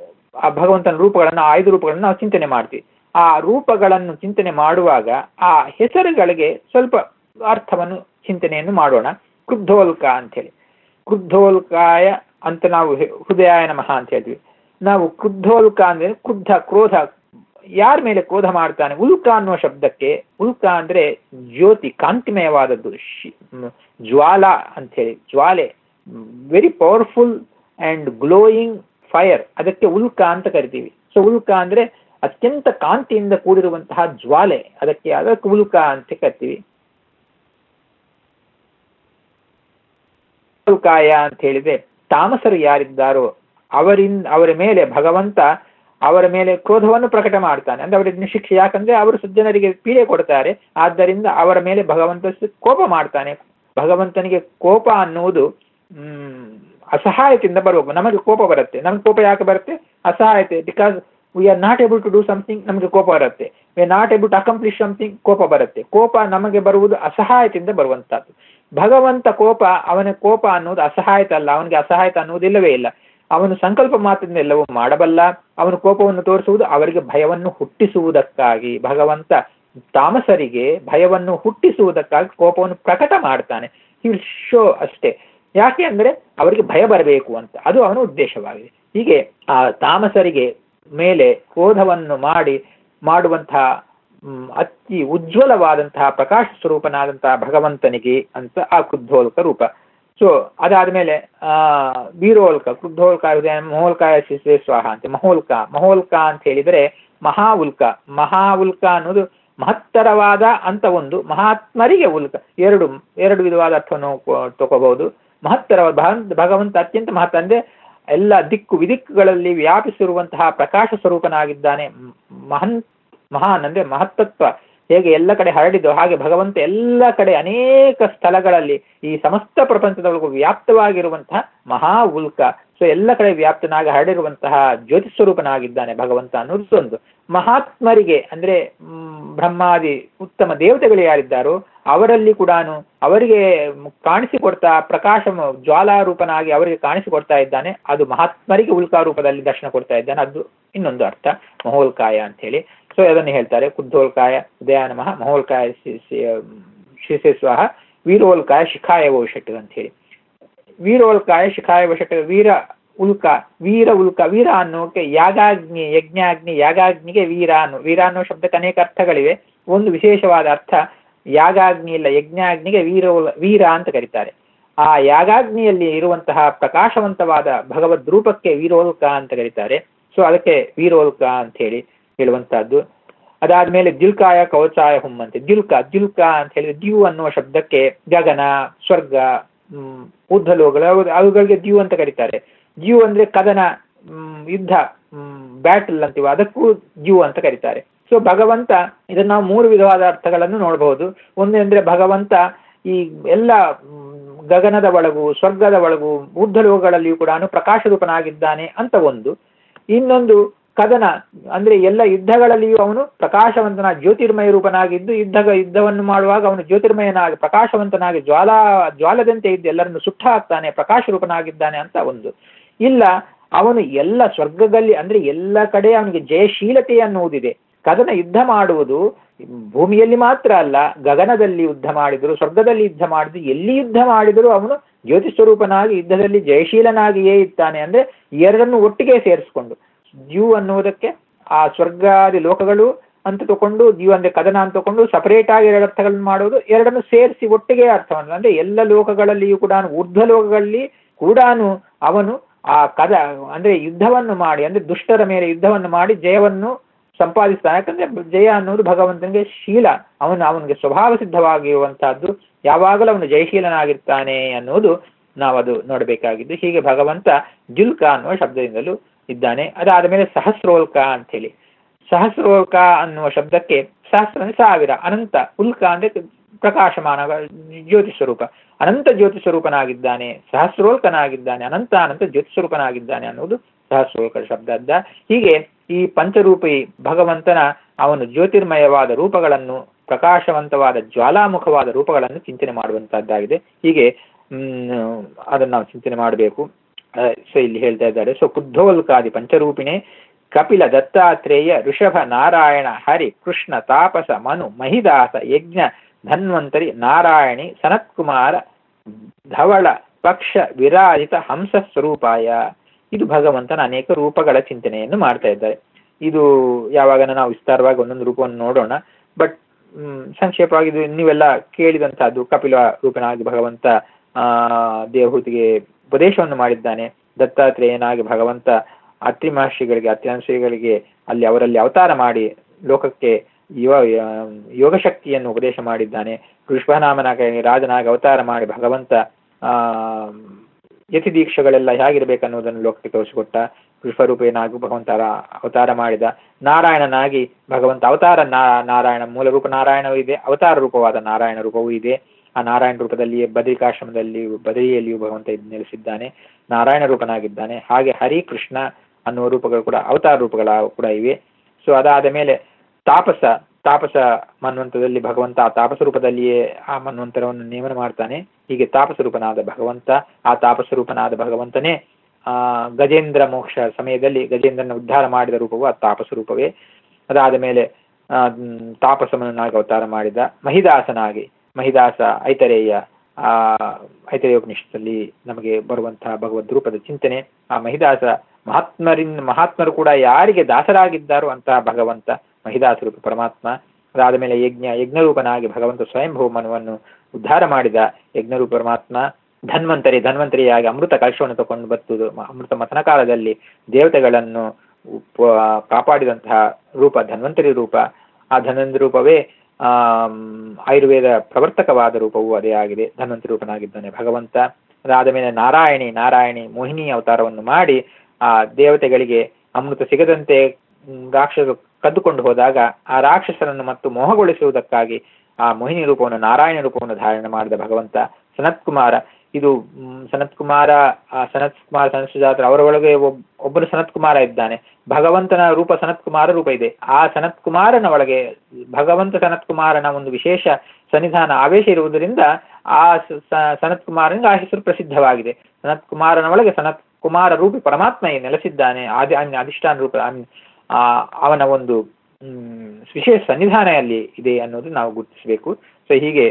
ಆ ಭಗವಂತನ ರೂಪಗಳನ್ನು ಆ ಐದು ರೂಪಗಳನ್ನು ನಾವು ಚಿಂತನೆ ಮಾಡ್ತೀವಿ ಆ ರೂಪಗಳನ್ನು ಚಿಂತನೆ ಮಾಡುವಾಗ ಆ ಹೆಸರುಗಳಿಗೆ ಸ್ವಲ್ಪ ಅರ್ಥವನ್ನು ಚಿಂತನೆಯನ್ನು ಮಾಡೋಣ ಕ್ರುದ್ಧೋಲ್ಕ ಅಂತೇಳಿ ಕ್ರುದ್ಧೋಲ್ಕಾಯ ಅಂತ ನಾವು ಹೆ- ಹೃದಯಾಯ ನಮಃ ಅಂತ ಹೇಳ್ತೀವಿ ನಾವು ಕ್ರುದ್ಧೋಲ್ಕ ಅಂದ್ರೆ ಕ್ರುದ್ಧ ಕ್ರೋಧ ಯಾರ ಮೇಲೆ ಕ್ರೋಧ ಮಾಡ್ತಾನೆ ಉಲ್ಕ ಅನ್ನುವ ಶಬ್ದಕ್ಕೆ ಉಲ್ಕ ಅಂದ್ರೆ ಜ್ಯೋತಿ ಕಾಂತಿಮಯವಾದದ್ದು ಶಿ- ಮ್, ಜ್ವಾಲ ಅಂತ ಹೇಳಿ ಜ್ವಾಲೆ very powerful and glowing fire ಅದಕ್ಕೆ ಉಲ್ಕ ಅಂತ ಕರಿತೀವಿ ಸೊ ಉಲ್ಕ ಅಂದ್ರೆ ಅತ್ಯಂತ ಕಾಂತಿಯಿಂದ ಕೂಡಿರುವಂತಹ ಜ್ವಾಲೆ ಅದಕ್ಕೆ ಅದಕ್ಕೆ ಉಲ್ಕ ಅಂತ ಕರಿತೀವಿ ಉಲ್ಕಾಯ ಅಂತ ಹೇಳಿದ್ರೆ ತಾಮಸರು ಯಾರಿದ್ದಾರೋ ಅವರಿಂದ ಅವರ ಮೇಲೆ ಭಗವಂತ ಅವರ ಮೇಲೆ ಕ್ರೋಧವನ್ನು ಪ್ರಕಟ ಮಾಡ್ತಾನೆ ಅಂದ್ರೆ ಅವರಿಗೆ ಶಿಕ್ಷೆ ಯಾಕಂದ್ರೆ ಅವರು ಸಜ್ಜನರಿಗೆ ಪೀಡೆ ಕೊಡ್ತಾರೆ ಆದ್ದರಿಂದ ಅವರ ಮೇಲೆ ಭಗವಂತ ಸ- ಕೋಪ ಮಾಡ್ತಾನೆ ಭಗವಂತನಿಗೆ ಕೋಪ ಅನ್ನುವುದು ಹ್ಮ್ ಅಸಹಾಯತೆಯಿಂದ ಬರುವ ನಮಗೆ ಕೋಪ ಬರುತ್ತೆ ನಮಗೆ ಕೋಪ ಯಾಕೆ ಬರುತ್ತೆ ಅಸಹಾಯತೆ because we are not able to do something ನಮಗೆ ಕೋಪ ಬರುತ್ತೆ we are not able to accomplish something ಕೋಪ ಬರುತ್ತೆ ಕೋಪ ನಮಗೆ ಬರುವುದು ಅಸಹಾಯತೆಯಿಂದ ಬರುವಂತಹದ್ದು ಭಗವಂತ ಕೋಪ ಅವನ ಕೋಪ ಅನ್ನೋದು ಅಸಹಾಯತ ಅಲ್ಲ ಅವನಿಗೆ ಅಸಹಾಯತ ಅನ್ನುವುದಿಲ್ಲವೇ ಇಲ್ಲ ಅವನು ಸಂಕಲ್ಪ ಮಾತ್ರದಿಂದ ಎಲ್ಲವೂ ಮಾಡಬಲ್ಲ ಅವನು ಕೋಪವನ್ನು ತೋರಿಸುವುದು ಅವರಿಗೆ ಭಯವನ್ನು ಹುಟ್ಟಿಸುವುದಕ್ಕಾಗಿ ಭಗವಂತ ತಾಮಸರಿಗೆ ಭಯವನ್ನು ಹುಟ್ಟಿಸುವುದಕ್ಕಾಗಿ ಕೋಪವನ್ನು ಪ್ರಕಟ ಮಾಡ್ತಾನೆ ವಿಲ್ ಶೋ ಅಷ್ಟೇ ಯಾಕೆ ಅಂದ್ರೆ ಅವರಿಗೆ ಭಯ ಬರಬೇಕು ಅಂತ ಅದು ಅವನ ಉದ್ದೇಶವಾಗಿದೆ ಹೀಗೆ ಆ ತಾಮಸರಿಗೆ ಮೇಲೆ ಕ್ರೋಧವನ್ನು ಮಾಡಿ ಮಾಡುವಂತಹ ಮ್, ಅತಿ ಉಜ್ವಲವಾದಂತಹ ಪ್ರಕಾಶ ಸ್ವರೂಪನಾದಂತಹ ಭಗವಂತನಿಗೆ ಅಂತ ಆ ಕ್ರುದ್ಧೋಲ್ಕ ರೂಪ ಸೊ ಅದಾದ್ಮೇಲೆ ಆ ವೀರೋಲ್ಕ ಕ್ರುದ್ಧೋಲ್ಕ ಹೃದಯ ಮಹೋಲ್ಕಾಯ ಶಿಶೆ ಸ್ವಾಹ ಅಂತ ಮಹೋಲ್ಕ ಮಹೋಲ್ಕ ಅಂತ ಹೇಳಿದರೆ ಮಹಾ ಉಲ್ಕ ಮಹಾ ಉಲ್ಕ ಅನ್ನೋದು ಮಹತ್ತರವಾದ ಅಂತ ಒಂದು ಮಹಾತ್ಮರಿಗೆ ಉಲ್ಕ ಎರಡು ಎರಡು ವಿಧವಾದ ಅರ್ಥವನ್ನು ಕೊ- ತಗೋಬಹುದು ಮಹತ್ತರವಾದ ಭಗವಂತ- ಭಗವಂತ ಅತ್ಯಂತ ಮಹತ್ ಅಂದ್ರೆ ಎಲ್ಲ ದಿಕ್ಕು ವಿದಿಕ್ಕುಗಳಲ್ಲಿ ವ್ಯಾಪಿಸಿರುವಂತಹ ಪ್ರಕಾಶ ಸ್ವರೂಪನಾಗಿದ್ದಾನೆ ಮ್- ಮಹನ್ ಮಹಾನ್ ಅಂದ್ರೆ ಮಹತ್ತತ್ವ ಹೇಗೆ ಎಲ್ಲ ಕಡೆ ಹರಡಿದ್ದು ಹಾಗೆ ಭಗವಂತ ಎಲ್ಲ ಕಡೆ ಅನೇಕ ಸ್ಥಳಗಳಲ್ಲಿ ಈ ಸಮಸ್ತ ಪ್ರಪಂಚದೊಳಗೂ ವ್ಯಾಪ್ತವಾಗಿರುವಂತಹ ಮಹಾ ಉಲ್ಕ ಸೊ ಎಲ್ಲ ಕಡೆ ವ್ಯಾಪ್ತನಾಗಿ ಹರಡಿರುವಂತಹ ಜ್ಯೋತಿ ಸ್ವರೂಪನಾಗಿದ್ದಾನೆ ಭಗವಂತ ಅನ್ನೋದು ಒಂದು ಮಹಾತ್ಮರಿಗೆ ಅಂದ್ರೆ ಮ್, ಬ್ರಹ್ಮಾದಿ ಉತ್ತಮ ದೇವತೆಗಳು ಯಾರಿದ್ದಾರೋ ಅವರಲ್ಲಿ ಕೂಡ ಅವರಿಗೆ ಕಾಣಿಸಿಕೊಡ್ತಾ ಪ್ರಕಾಶ ಜ್ವಾಲಾರೂಪನಾಗಿ ಅವರಿಗೆ ಕಾಣಿಸಿಕೊಡ್ತಾ ಇದ್ದಾನೆ ಅದು ಮಹಾತ್ಮರಿಗೆ ಉಲ್ಕಾ ರೂಪದಲ್ಲಿ ದರ್ಶನ ಕೊಡ್ತಾ ಇದ್ದಾನೆ ಅದು ಇನ್ನೊಂದು ಅರ್ಥ ಮಹೋಲ್ಕಾಯ ಅಂತ ಹೇಳಿ ಸೊ ಅದನ್ನು ಹೇಳ್ತಾರೆ ಕುದ್ದೋಲ್ಕಾಯ ಉದಯ ನಮಃ ಮಹೋಲ್ಕಾಯ ಶಿಸೆ ಸ್ವಾಹ ವೀರೋಲ್ಕಾಯ ಶಿಖಾಯ ವೋಷಟ್ ಅಂತ ಹೇಳಿ ವೀರೋಲ್ಕಾಯ ಶಿಖಾಯ ವಶಟ ವೀರ ಉಲ್ಕ ವೀರ ಉಲ್ಕ ವೀರ ಅನ್ನೋಕೆ ಯಾಗಾಗ್ನಿ ಯಜ್ಞಾಗ್ನಿ ಯಾಗಾಗ್ನಿಗೆ ವೀರ ಅನ್ನೋ ವೀರ ಅನ್ನೋ ಶಬ್ದಕ್ಕೆ ಅನೇಕ ಅರ್ಥಗಳಿವೆ ಒಂದು ವಿಶೇಷವಾದ ಅರ್ಥ ಯಾಗಾಗ್ನಿ ಇಲ್ಲ ಯಜ್ಞಾಗ್ನಿಗೆ ವೀರ ವೀರ ಅಂತ ಕರೀತಾರೆ ಆ ಯಾಗಾಗ್ನಿಯಲ್ಲಿ ಇರುವಂತಹ ಪ್ರಕಾಶವಂತವಾದ ಭಗವದ್ ರೂಪಕ್ಕೆ ವೀರೋಲ್ಕ ಅಂತ ಕರೀತಾರೆ ಸೊ ಅದಕ್ಕೆ ವೀರೋಲ್ಕ ಅಂತ ಹೇಳಿ ಹೇಳುವಂತಹದ್ದು ಅದಾದ್ಮೇಲೆ ದ್ಯುಲ್ಕಾಯ ಕವಚಾಯ ಹುಮ್ ಅಂತೆ ದ್ಯುಲ್ಕ ದ್ಯುಲ್ಕ ಅಂತ ಹೇಳಿದ್ರೆ ದ್ಯು ಅನ್ನುವ ಶಬ್ದಕ್ಕೆ ಗಗನ ಸ್ವರ್ಗ ಹ್ಮ್ ಊರ್ಧ್ವಲೋಕಗಳು ಅವು- ಅವುಗಳಿಗೆ ದ್ಯು ಅಂತ ಕರೀತಾರೆ ದ್ಯು ಅಂದ್ರೆ ಕದನ ಹ್ಮ್, ಯುದ್ಧ ಬ್ಯಾಟಲ್ ಅಂತೀವ ಅದಕ್ಕೂ ದ್ಯು ಅಂತ ಕರೀತಾರೆ ಸೊ ಭಗವಂತ ಇದನ್ನ ನಾವು ಮೂರು ವಿಧವಾದ ಅರ್ಥಗಳನ್ನು ನೋಡಬಹುದು ಒಂದು ಅಂದ್ರೆ ಭಗವಂತ ಈ ಎಲ್ಲ ಮ್, ಗಗನದ ಒಳಗೂ ಸ್ವರ್ಗದ ಒಳಗೂ ಊರ್ಧ್ವಲೋಕಗಳಲ್ಲಿಯೂ ಕೂಡ ಪ್ರಕಾಶ ರೂಪನಾಗಿದ್ದಾನೆ ಅಂತ ಒಂದು ಇನ್ನೊಂದು ಕದನ ಅಂದ್ರೆ ಎಲ್ಲ ಯುದ್ಧಗಳಲ್ಲಿಯೂ ಅವನು ಪ್ರಕಾಶವಂತನ ಜ್ಯೋತಿರ್ಮಯ ರೂಪನಾಗಿದ್ದು ಯುದ್ಧ ಯುದ್ಧವನ್ನು ಮಾಡುವಾಗ ಅವನು ಜ್ಯೋತಿರ್ಮಯನಾಗಿ ಪ್ರಕಾಶವಂತನಾಗಿ ಜ್ವಾಲಾ ಜ್ವಾಲದಂತೆ ಇದ್ದು ಎಲ್ಲರನ್ನು ಸುಟ್ಟ ಹಾಕ್ತಾನೆ ಪ್ರಕಾಶ ರೂಪನಾಗಿದ್ದಾನೆ ಅಂತ ಒಂದು ಇಲ್ಲ ಅವನು ಎಲ್ಲ ಸ್ವರ್ಗದಲ್ಲಿ ಅಂದ್ರೆ ಎಲ್ಲ ಕಡೆ ಅವನಿಗೆ ಜಯಶೀಲತೆ ಅನ್ನುವುದಿದೆ ಕದನ ಯುದ್ಧ ಮಾಡುವುದು ಭೂಮಿಯಲ್ಲಿ ಮಾತ್ರ ಅಲ್ಲ ಗಗನದಲ್ಲಿ ಯುದ್ಧ ಮಾಡಿದರು ಸ್ವರ್ಗದಲ್ಲಿ ಯುದ್ಧ ಮಾಡಿದ್ರು ಎಲ್ಲಿ ಯುದ್ಧ ಮಾಡಿದರೂ ಅವನು ಜ್ಯೋತಿ ಸ್ವರೂಪನಾಗಿ ಯುದ್ಧದಲ್ಲಿ ಜಯಶೀಲನಾಗಿಯೇ ಇದ್ದಾನೆ ಅಂದ್ರೆ ಎರಡನ್ನು ಒಟ್ಟಿಗೆ ಸೇರಿಸಿಕೊಂಡು ದ್ಯು ಅನ್ನುವುದಕ್ಕೆ ಆ ಸ್ವರ್ಗಾದಿ ಲೋಕಗಳು ಅಂತ ತಗೊಂಡು ದ್ಯು ಅಂದ್ರೆ ಕದನ ಅಂತ ತಗೊಂಡು ಸಪರೇಟ್ ಆಗಿ ಎರಡು ಅರ್ಥಗಳನ್ನು ಮಾಡುವುದು ಎರಡನ್ನು ಸೇರಿಸಿ ಒಟ್ಟಿಗೆ ಅರ್ಥವನ್ನು ಅಂದ್ರೆ ಎಲ್ಲ ಲೋಕಗಳಲ್ಲಿಯೂ ಕೂಡ ಊರ್ಧ್ವ ಲೋಕಗಳಲ್ಲಿ ಕೂಡ ಅವನು ಆ ಕದ ಅಂದ್ರೆ ಯುದ್ಧವನ್ನು ಮಾಡಿ ಅಂದ್ರೆ ದುಷ್ಟರ ಮೇಲೆ ಯುದ್ಧವನ್ನು ಮಾಡಿ ಜಯವನ್ನು ಸಂಪಾದಿಸ್ತಾನೆ ಯಾಕಂದ್ರೆ ಜಯ ಅನ್ನೋದು ಭಗವಂತನಿಗೆ ಶೀಲ ಅವನು ಅವನಿಗೆ ಸ್ವಭಾವ ಸಿದ್ಧವಾಗಿರುವಂತಹದ್ದು ಯಾವಾಗಲೂ ಅವನು ಜಯಶೀಲನಾಗಿರ್ತಾನೆ ಅನ್ನೋದು ನಾವು ಅದು ನೋಡಬೇಕಾಗಿದ್ದು ಹೀಗೆ ಭಗವಂತ ಜುಲ್ಕ ಅನ್ನುವ ಶಬ್ದದಿಂದಲೂ ಇದ್ದಾನೆ ಅದಾದ ಮೇಲೆ ಸಹಸ್ರೋಲ್ಕ ಅಂತ ಹೇಳಿ ಸಹಸ್ರೋಲ್ಕ ಅನ್ನುವ ಶಬ್ದಕ್ಕೆ ಸಹಸ್ರ ಅಂದ್ರೆ ಸಾವಿರ ಅನಂತ ಉಲ್ಕ ಅಂದ್ರೆ ಪ್ರಕಾಶಮಾನ ಜ್ಯೋತಿ ಸ್ವರೂಪ ಅನಂತ ಜ್ಯೋತಿ ಸ್ವರೂಪನಾಗಿದ್ದಾನೆ ಸಹಸ್ರೋಲ್ಕನಾಗಿದ್ದಾನೆ ಅನಂತ ಅನಂತ ಜ್ಯೋತಿ ಸ್ವರೂಪನಾಗಿದ್ದಾನೆ ಅನ್ನೋದು ಸಹಸ್ರೋಲ್ಕ ಶಬ್ದದ ಹೀಗೆ ಈ ಪಂಚರೂಪಿ ಭಗವಂತನ ಅವನು ಜ್ಯೋತಿರ್ಮಯವಾದ ರೂಪಗಳನ್ನು ಪ್ರಕಾಶವಂತವಾದ ಜ್ವಾಲಾಮುಖವಾದ ರೂಪಗಳನ್ನು ಚಿಂತನೆ ಮಾಡುವಂತಹದ್ದಾಗಿದೆ ಹೀಗೆ ಹ್ಮ್ ಅದನ್ನು ನಾವು ಚಿಂತನೆ ಮಾಡಬೇಕು ಸೊ ಇಲ್ಲಿ ಹೇಳ್ತಾ ಇದ್ದಾರೆ ಸೊ ಬುದ್ಧೋಲ್ಕಾದಿ ಪಂಚರೂಪಿಣೆ ಕಪಿಲ ದತ್ತಾತ್ರೇಯ ಋಷಭ ನಾರಾಯಣ ಹರಿ ಕೃಷ್ಣ ತಾಪಸ ಮನು ಮಹಿದಾಸ ಯಜ್ಞ ಧನ್ವಂತರಿ ನಾರಾಯಣಿ ಸನತ್ಕುಮಾರ ಧವಳ ಪಕ್ಷ ವಿರಾಜಿತ ಹಂಸ ಸ್ವರೂಪಾಯ ಇದು ಭಗವಂತನ ಅನೇಕ ರೂಪಗಳ ಚಿಂತನೆಯನ್ನು ಮಾಡ್ತಾ ಇದ್ದಾರೆ ಇದು ಯಾವಾಗ ನಾವು ವಿಸ್ತಾರವಾಗಿ ಒಂದೊಂದು ರೂಪವನ್ನು ನೋಡೋಣ ಬಟ್ ಸಂಕ್ಷೇಪವಾಗಿ ಇದು ನೀವೆಲ್ಲ ಕೇಳಿದಂತಹದ್ದು ಕಪಿಲ ರೂಪನಾಗಿ ಭಗವಂತ ಆ ದೇವಹೂತಿಗೆ ಉಪದೇಶವನ್ನು ಮಾಡಿದ್ದಾನೆ ದತ್ತಾತ್ರೇಯನಾಗಿ ಭಗವಂತ ಅತ್ರಿ ಮಹರ್ಷಿಗಳಿಗೆ ಅತ್ಯಂಶಿಗಳಿಗೆ ಅಲ್ಲಿ ಅವರಲ್ಲಿ ಅವತಾರ ಮಾಡಿ ಲೋಕಕ್ಕೆ ಯುವ ಯೋಗಶಕ್ತಿಯನ್ನು ಉಪದೇಶ ಮಾಡಿದ್ದಾನೆ ಕೃಷ್ಣನಾಮನಾಗಿ ರಾಜನಾಗಿ ಅವತಾರ ಮಾಡಿ ಭಗವಂತ ಆ ಯತಿ ದೀಕ್ಷೆಗಳೆಲ್ಲ ಹೇಗಿರ್ಬೇಕನ್ನುವುದನ್ನು ಲೋಕಕ್ಕೆ ತೋರಿಸಿಕೊಟ್ಟ ವಿಶ್ವರೂಪೇನಾಗಿ ಭಗವಂತ ಅವತಾರ ಮಾಡಿದ ನಾರಾಯಣನಾಗಿ ಭಗವಂತ ಅವತಾರ ನಾರಾಯಣ ಮೂಲ ರೂಪ ನಾರಾಯಣವೂ ಇದೆ ಅವತಾರ ರೂಪವಾದ ನಾರಾಯಣ ರೂಪವೂ ಇದೆ ಆ ನಾರಾಯಣ ರೂಪದಲ್ಲಿಯೇ ಬದ್ರಿಕಾಶ್ರಮದಲ್ಲಿ ಬದರಿಯಲ್ಲಿಯೂ ಭಗವಂತ ನೆಲೆಸಿದ್ದಾನೆ ನಾರಾಯಣ ರೂಪನಾಗಿದ್ದಾನೆ ಹಾಗೆ ಹರಿ ಕೃಷ್ಣ ಅನ್ನುವ ರೂಪಗಳು ಕೂಡ ಅವತಾರ ರೂಪಗಳ ಕೂಡ ಇವೆ ಸೊ ಅದಾದ ಮೇಲೆ ತಾಪಸ ತಾಪಸ ಮನ್ವಂತರದಲ್ಲಿ ಭಗವಂತ ಆ ತಾಪಸ ರೂಪದಲ್ಲಿಯೇ ಆ ಮನ್ವಂತರವನ್ನು ನೇಮನ ಮಾಡ್ತಾನೆ ಹೀಗೆ ತಾಪಸ ರೂಪನಾದ ಭಗವಂತ ಆ ತಾಪಸ ರೂಪನಾದ ಭಗವಂತನೇ ಆ ಗಜೇಂದ್ರ ಮೋಕ್ಷ ಸಮಯದಲ್ಲಿ ಗಜೇಂದ್ರನ ಉದ್ಧಾರ ಮಾಡಿದ ರೂಪವು ಆ ತಾಪಸ ರೂಪವೇ ಅದಾದ ಮೇಲೆ ಆ ತಾಪಸಮನಾಗಿ ಅವತಾರ ಮಾಡಿದ ಮಹಿದಾಸನಾಗಿ ಮಹಿದಾಸ ಐತರೇಯ ಆ ಐತರೇಯೋಪನಿಷತ್ತಲ್ಲಿ ನಮಗೆ ಬರುವಂತಹ ಭಗವದ್ ರೂಪದ ಚಿಂತನೆ ಆ ಮಹಿದಾಸ ಮಹಾತ್ಮರಿಂದ ಮಹಾತ್ಮರು ಕೂಡ ಯಾರಿಗೆ ದಾಸರಾಗಿದ್ದಾರೋ ಅಂತಹ ಭಗವಂತ ಮಹಿದಾಸ ರೂಪ ಪರಮಾತ್ಮ ಅದಾದ ಮೇಲೆ ಯಜ್ಞ ಯಜ್ಞರೂಪನಾಗಿ ಭಗವಂತ ಸ್ವಯಂಭೂ ಮನವನ್ನು ಉದ್ಧಾರ ಮಾಡಿದ ಯಜ್ಞರೂಪ ಪರಮಾತ್ಮ ಧನ್ವಂತರಿ ಧನ್ವಂತರಿಯಾಗಿ ಅಮೃತ ಕಲಶವನ್ನು ತಗೊಂಡು ಬರ್ತುದು ಅಮೃತ ಮಥನ ಕಾಲದಲ್ಲಿ ದೇವತೆಗಳನ್ನು ಕಾಪಾಡಿದಂತಹ ರೂಪ ಧನ್ವಂತರಿ ರೂಪ ಆ ಧನ್ವಂತರಿ ರೂಪವೇ ಆ ಆಯುರ್ವೇದ ಪ್ರವರ್ತಕವಾದ ರೂಪವೂ ಅದೇ ಆಗಿದೆ ಧನ್ವಂತರಿ ರೂಪನಾಗಿದ್ದಾನೆ ಭಗವಂತ ಅದಾದ ಮೇಲೆ ನಾರಾಯಣಿ ನಾರಾಯಣಿ ಮೋಹಿನಿ ಅವತಾರವನ್ನು ಮಾಡಿ ಆ ದೇವತೆಗಳಿಗೆ ಅಮೃತ ಸಿಗದಂತೆ ರಾಕ್ಷಸರು ಕದ್ದುಕೊಂಡು ಹೋದಾಗ ಆ ರಾಕ್ಷಸರನ್ನು ಮತ್ತು ಮೋಹಗೊಳಿಸುವುದಕ್ಕಾಗಿ ಆ ಮೋಹಿನಿ ರೂಪವನ್ನು ನಾರಾಯಣ ರೂಪವನ್ನು ಧಾರಣೆ ಮಾಡಿದ ಭಗವಂತ ಸನತ್ ಕುಮಾರ ಇದು ಸನತ್ ಕುಮಾರ ಸನತ್ ಕುಮಾರ ಸನತ್ ಸುಜಾತ ಅವರ ಒಳಗೆ ಒಬ್ಬರು ಸನತ್ ಕುಮಾರ ಇದ್ದಾನೆ ಭಗವಂತನ ರೂಪ ಸನತ್ ಕುಮಾರ ರೂಪ ಇದೆ ಆ ಸನತ್ ಕುಮಾರನ ಒಳಗೆ ಭಗವಂತ ಸನತ್ ಕುಮಾರನ ಒಂದು ವಿಶೇಷ ಸನ್ನಿಧಾನ ಆವೇಶ ಇರುವುದರಿಂದ ಆ ಸನತ್ ಕುಮಾರನಿಗೆ ಆ ಹೆಸರು ಪ್ರಸಿದ್ಧವಾಗಿದೆ ಸನತ್ ಕುಮಾರನ ಒಳಗೆ ಸನತ್ ಕುಮಾರ ರೂಪಿ ಪರಮಾತ್ಮ ನೆಲೆಸಿದ್ದಾನೆ ಆದಿ ಅಧಿಷ್ಠಾನ ರೂಪ ಅವನ ಒಂದು ವಿಶೇಷ ಸನ್ನಿಧಾನ ಅಲ್ಲಿ ಇದೆ ಅನ್ನೋದು ನಾವು ಗುರುತಿಸಬೇಕು ಸೊ ಹೀಗೆ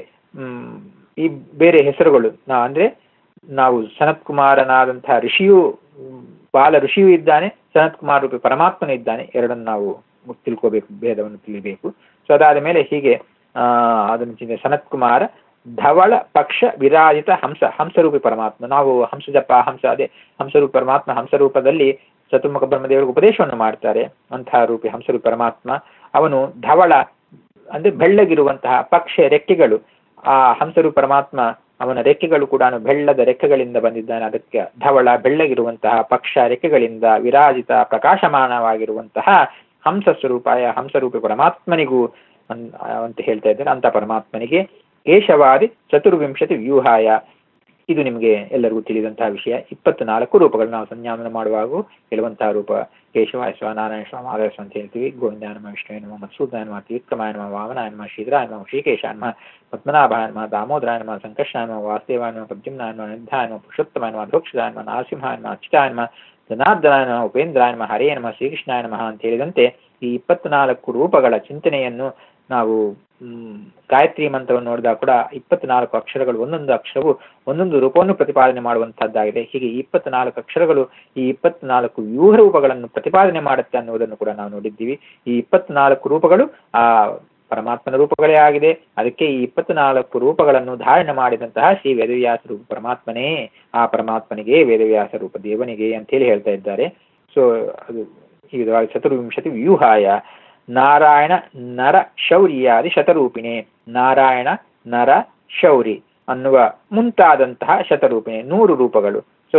ಈ ಬೇರೆ ಹೆಸರುಗಳು ನಾ ಅಂದ್ರೆ ನಾವು ಸನತ್ ಕುಮಾರನಾದಂತಹ ಋಷಿಯು ಬಾಲ ಋಷಿಯೂ ಇದ್ದಾನೆ ಸನತ್ ಕುಮಾರ್ ರೂಪಿ ಪರಮಾತ್ಮನೂ ಇದ್ದಾನೆ ಎರಡನ್ನು ನಾವು ತಿಳ್ಕೋಬೇಕು ಭೇದವನ್ನು ತಿಳಿಬೇಕು ಸೊ ಅದಾದ ಮೇಲೆ ಹೀಗೆ ಆ, ಅದನ್ನು ಚಿಂತೆ ಸನತ್ ಕುಮಾರ ಧವಳ ಪಕ್ಷ ವಿರಾಜಿತ ಹಂಸ ಹಂಸರೂಪಿ ಪರಮಾತ್ಮ ನಾವು ಹಂಸಜಪ್ಪ ಹಂಸ ಅದೇ ಹಂಸರೂಪಿ ಪರಮಾತ್ಮ ಹಂಸರೂಪದಲ್ಲಿ ಚತುರ್ಮುಖ ಬ್ರಹ್ಮದೇವರಿಗೆ ಉಪದೇಶವನ್ನು ಮಾಡ್ತಾರೆ ಅಂತಹ ರೂಪಿ ಹಂಸರೂಪಿ ಪರಮಾತ್ಮ ಅವನು ಧವಳ ಅಂದ್ರೆ ಬೆಳ್ಳಗಿರುವಂತಹ ಪಕ್ಷ ರೆಕ್ಕೆಗಳು ಆ ಹಂಸರೂಪಿ ಪರಮಾತ್ಮ ಅವನ ರೆಕ್ಕೆಗಳು ಕೂಡ ಬೆಳ್ಳದ ರೆಕ್ಕೆಗಳಿಂದ ಬಂದಿದ್ದಾನೆ ಅದಕ್ಕೆ ಧವಳ ಬೆಳ್ಳಗಿರುವಂತಹ ಪಕ್ಷ ರೆಕ್ಕೆಗಳಿಂದ ವಿರಾಜಿತ ಪ್ರಕಾಶಮಾನವಾಗಿರುವಂತಹ ಹಂಸ ಸ್ವರೂಪಾಯ ಹಂಸರೂಪಿ ಪರಮಾತ್ಮನಿಗೂ ಅನ್- ಅಂತ ಹೇಳ್ತಾ ಇದ್ದಾರೆ ಅಂತ ಪರಮಾತ್ಮನಿಗೆ ಕೇಶವಾದಿ ಚತುರ್ವಿಂಶತಿ ವ್ಯೂಹಾಯ ಇದು ನಿಮಗೆ ಎಲ್ಲರಿಗೂ ತಿಳಿದಂತಹ ವಿಷಯ ಇಪ್ಪತ್ನಾಲ್ಕು ರೂಪಗಳು ನಾವು ಸಂಜ್ಞಾನನ ಮಾಡುವಾಗ ಹೇಳುವಂತಹ ರೂಪ ಕೇಶವ ಸ್ವ ನಾರಾಯಣ ಸ್ವ ಮಾಧವ ಸ್ವ ಅಂತ ಹೇಳ್ತೀವಿ ಗೋವಿಂದ ನಮ ವಿಷ್ಣು ನಮ ಮತ್ಸೂದಾಯ ನಮ ತ್ರಿವಿಕ್ರಮಾಯ ನಮ ವಾಮನಾಯ ನಮ ಶ್ರೀಧರಾಯ ನಮ ಶ್ರೀಕೇಶಾಯ ನಮ ಪದ್ಮನಾಭಾಯ ನಮ ದಾಮೋದರಾಯ ನಮ ಸಂಕರ್ಷಾಯ ನಮ ವಾಸುದೇವಾಯ ನಮ ಪ್ರದ್ಯುಮ್ನಾಯ ನಮ ನಿಧಾಯ ನಮ ಪುರುಷೋತ್ತಮಾಯ ನಮ ಧೋಕ್ಷದಾಯ ನಮ ನರಸಿಂಹಾಯ ನಮ ಅಚ್ಯುತಾಯ ನಮ ಜನಾರ್ದನಾಯ ನಮ ಉಪೇಂದ್ರಾಯ ನಮ ಹರೇ ನಮ ಶ್ರೀಕೃಷ್ಣಾಯ ನಮಃ ಅಂತ ಹೇಳಿದಂತೆ ಈ ಇಪ್ಪತ್ನಾಲ್ಕು ರೂಪಗಳ ಚಿಂತನೆಯನ್ನು ನಾವು ಮ್, ಗಾಯತ್ರಿ ಮಂತ್ರವನ್ನು ನೋಡಿದಾಗ ಕೂಡ ಇಪ್ಪತ್ನಾಲ್ಕು ಅಕ್ಷರಗಳು ಒಂದೊಂದು ಅಕ್ಷರವು ಒಂದೊಂದು ರೂಪವನ್ನು ಪ್ರತಿಪಾದನೆ ಮಾಡುವಂತಹದ್ದಾಗಿದೆ ಹೀಗೆ ಈ ಇಪ್ಪತ್ನಾಲ್ಕು ಅಕ್ಷರಗಳು ಈ ಇಪ್ಪತ್ನಾಲ್ಕು ವ್ಯೂಹ ರೂಪಗಳನ್ನು ಪ್ರತಿಪಾದನೆ ಮಾಡುತ್ತೆ ಅನ್ನುವುದನ್ನು ಕೂಡ ನಾವು ನೋಡಿದ್ದೀವಿ ಈ ಇಪ್ಪತ್ನಾಲ್ಕು ರೂಪಗಳು ಆ ಪರಮಾತ್ಮನ ರೂಪಗಳೇ ಆಗಿದೆ ಅದಕ್ಕೆ ಈ ಇಪ್ಪತ್ನಾಲ್ಕು ರೂಪಗಳನ್ನು ಧಾರಣೆ ಮಾಡಿದಂತಹ ಶ್ರೀ ವೇದವ್ಯಾಸ ರೂಪ ಪರಮಾತ್ಮನೇ ಆ ಪರಮಾತ್ಮನಿಗೆ ವೇದವ್ಯಾಸ ರೂಪ ದೇವನಿಗೆ ಅಂತೇಳಿ ಹೇಳ್ತಾ ಇದ್ದಾರೆ ಸೊ ಅದು ಈ ವಿಧವಾಗಿ ಚತುರ್ವಿಂಶತಿ ವ್ಯೂಹಾಯ ನಾರಾಯಣ ನರ ಶೌರ್ಯಾದಿ ಶತರೂಪಿಣೆ ನಾರಾಯಣ ನರ ಶೌರಿ ಅನ್ನುವ ಮುಂತಾದಂತಹ ಶತರೂಪಿಣೆ ನೂರು ರೂಪಗಳು ಸೊ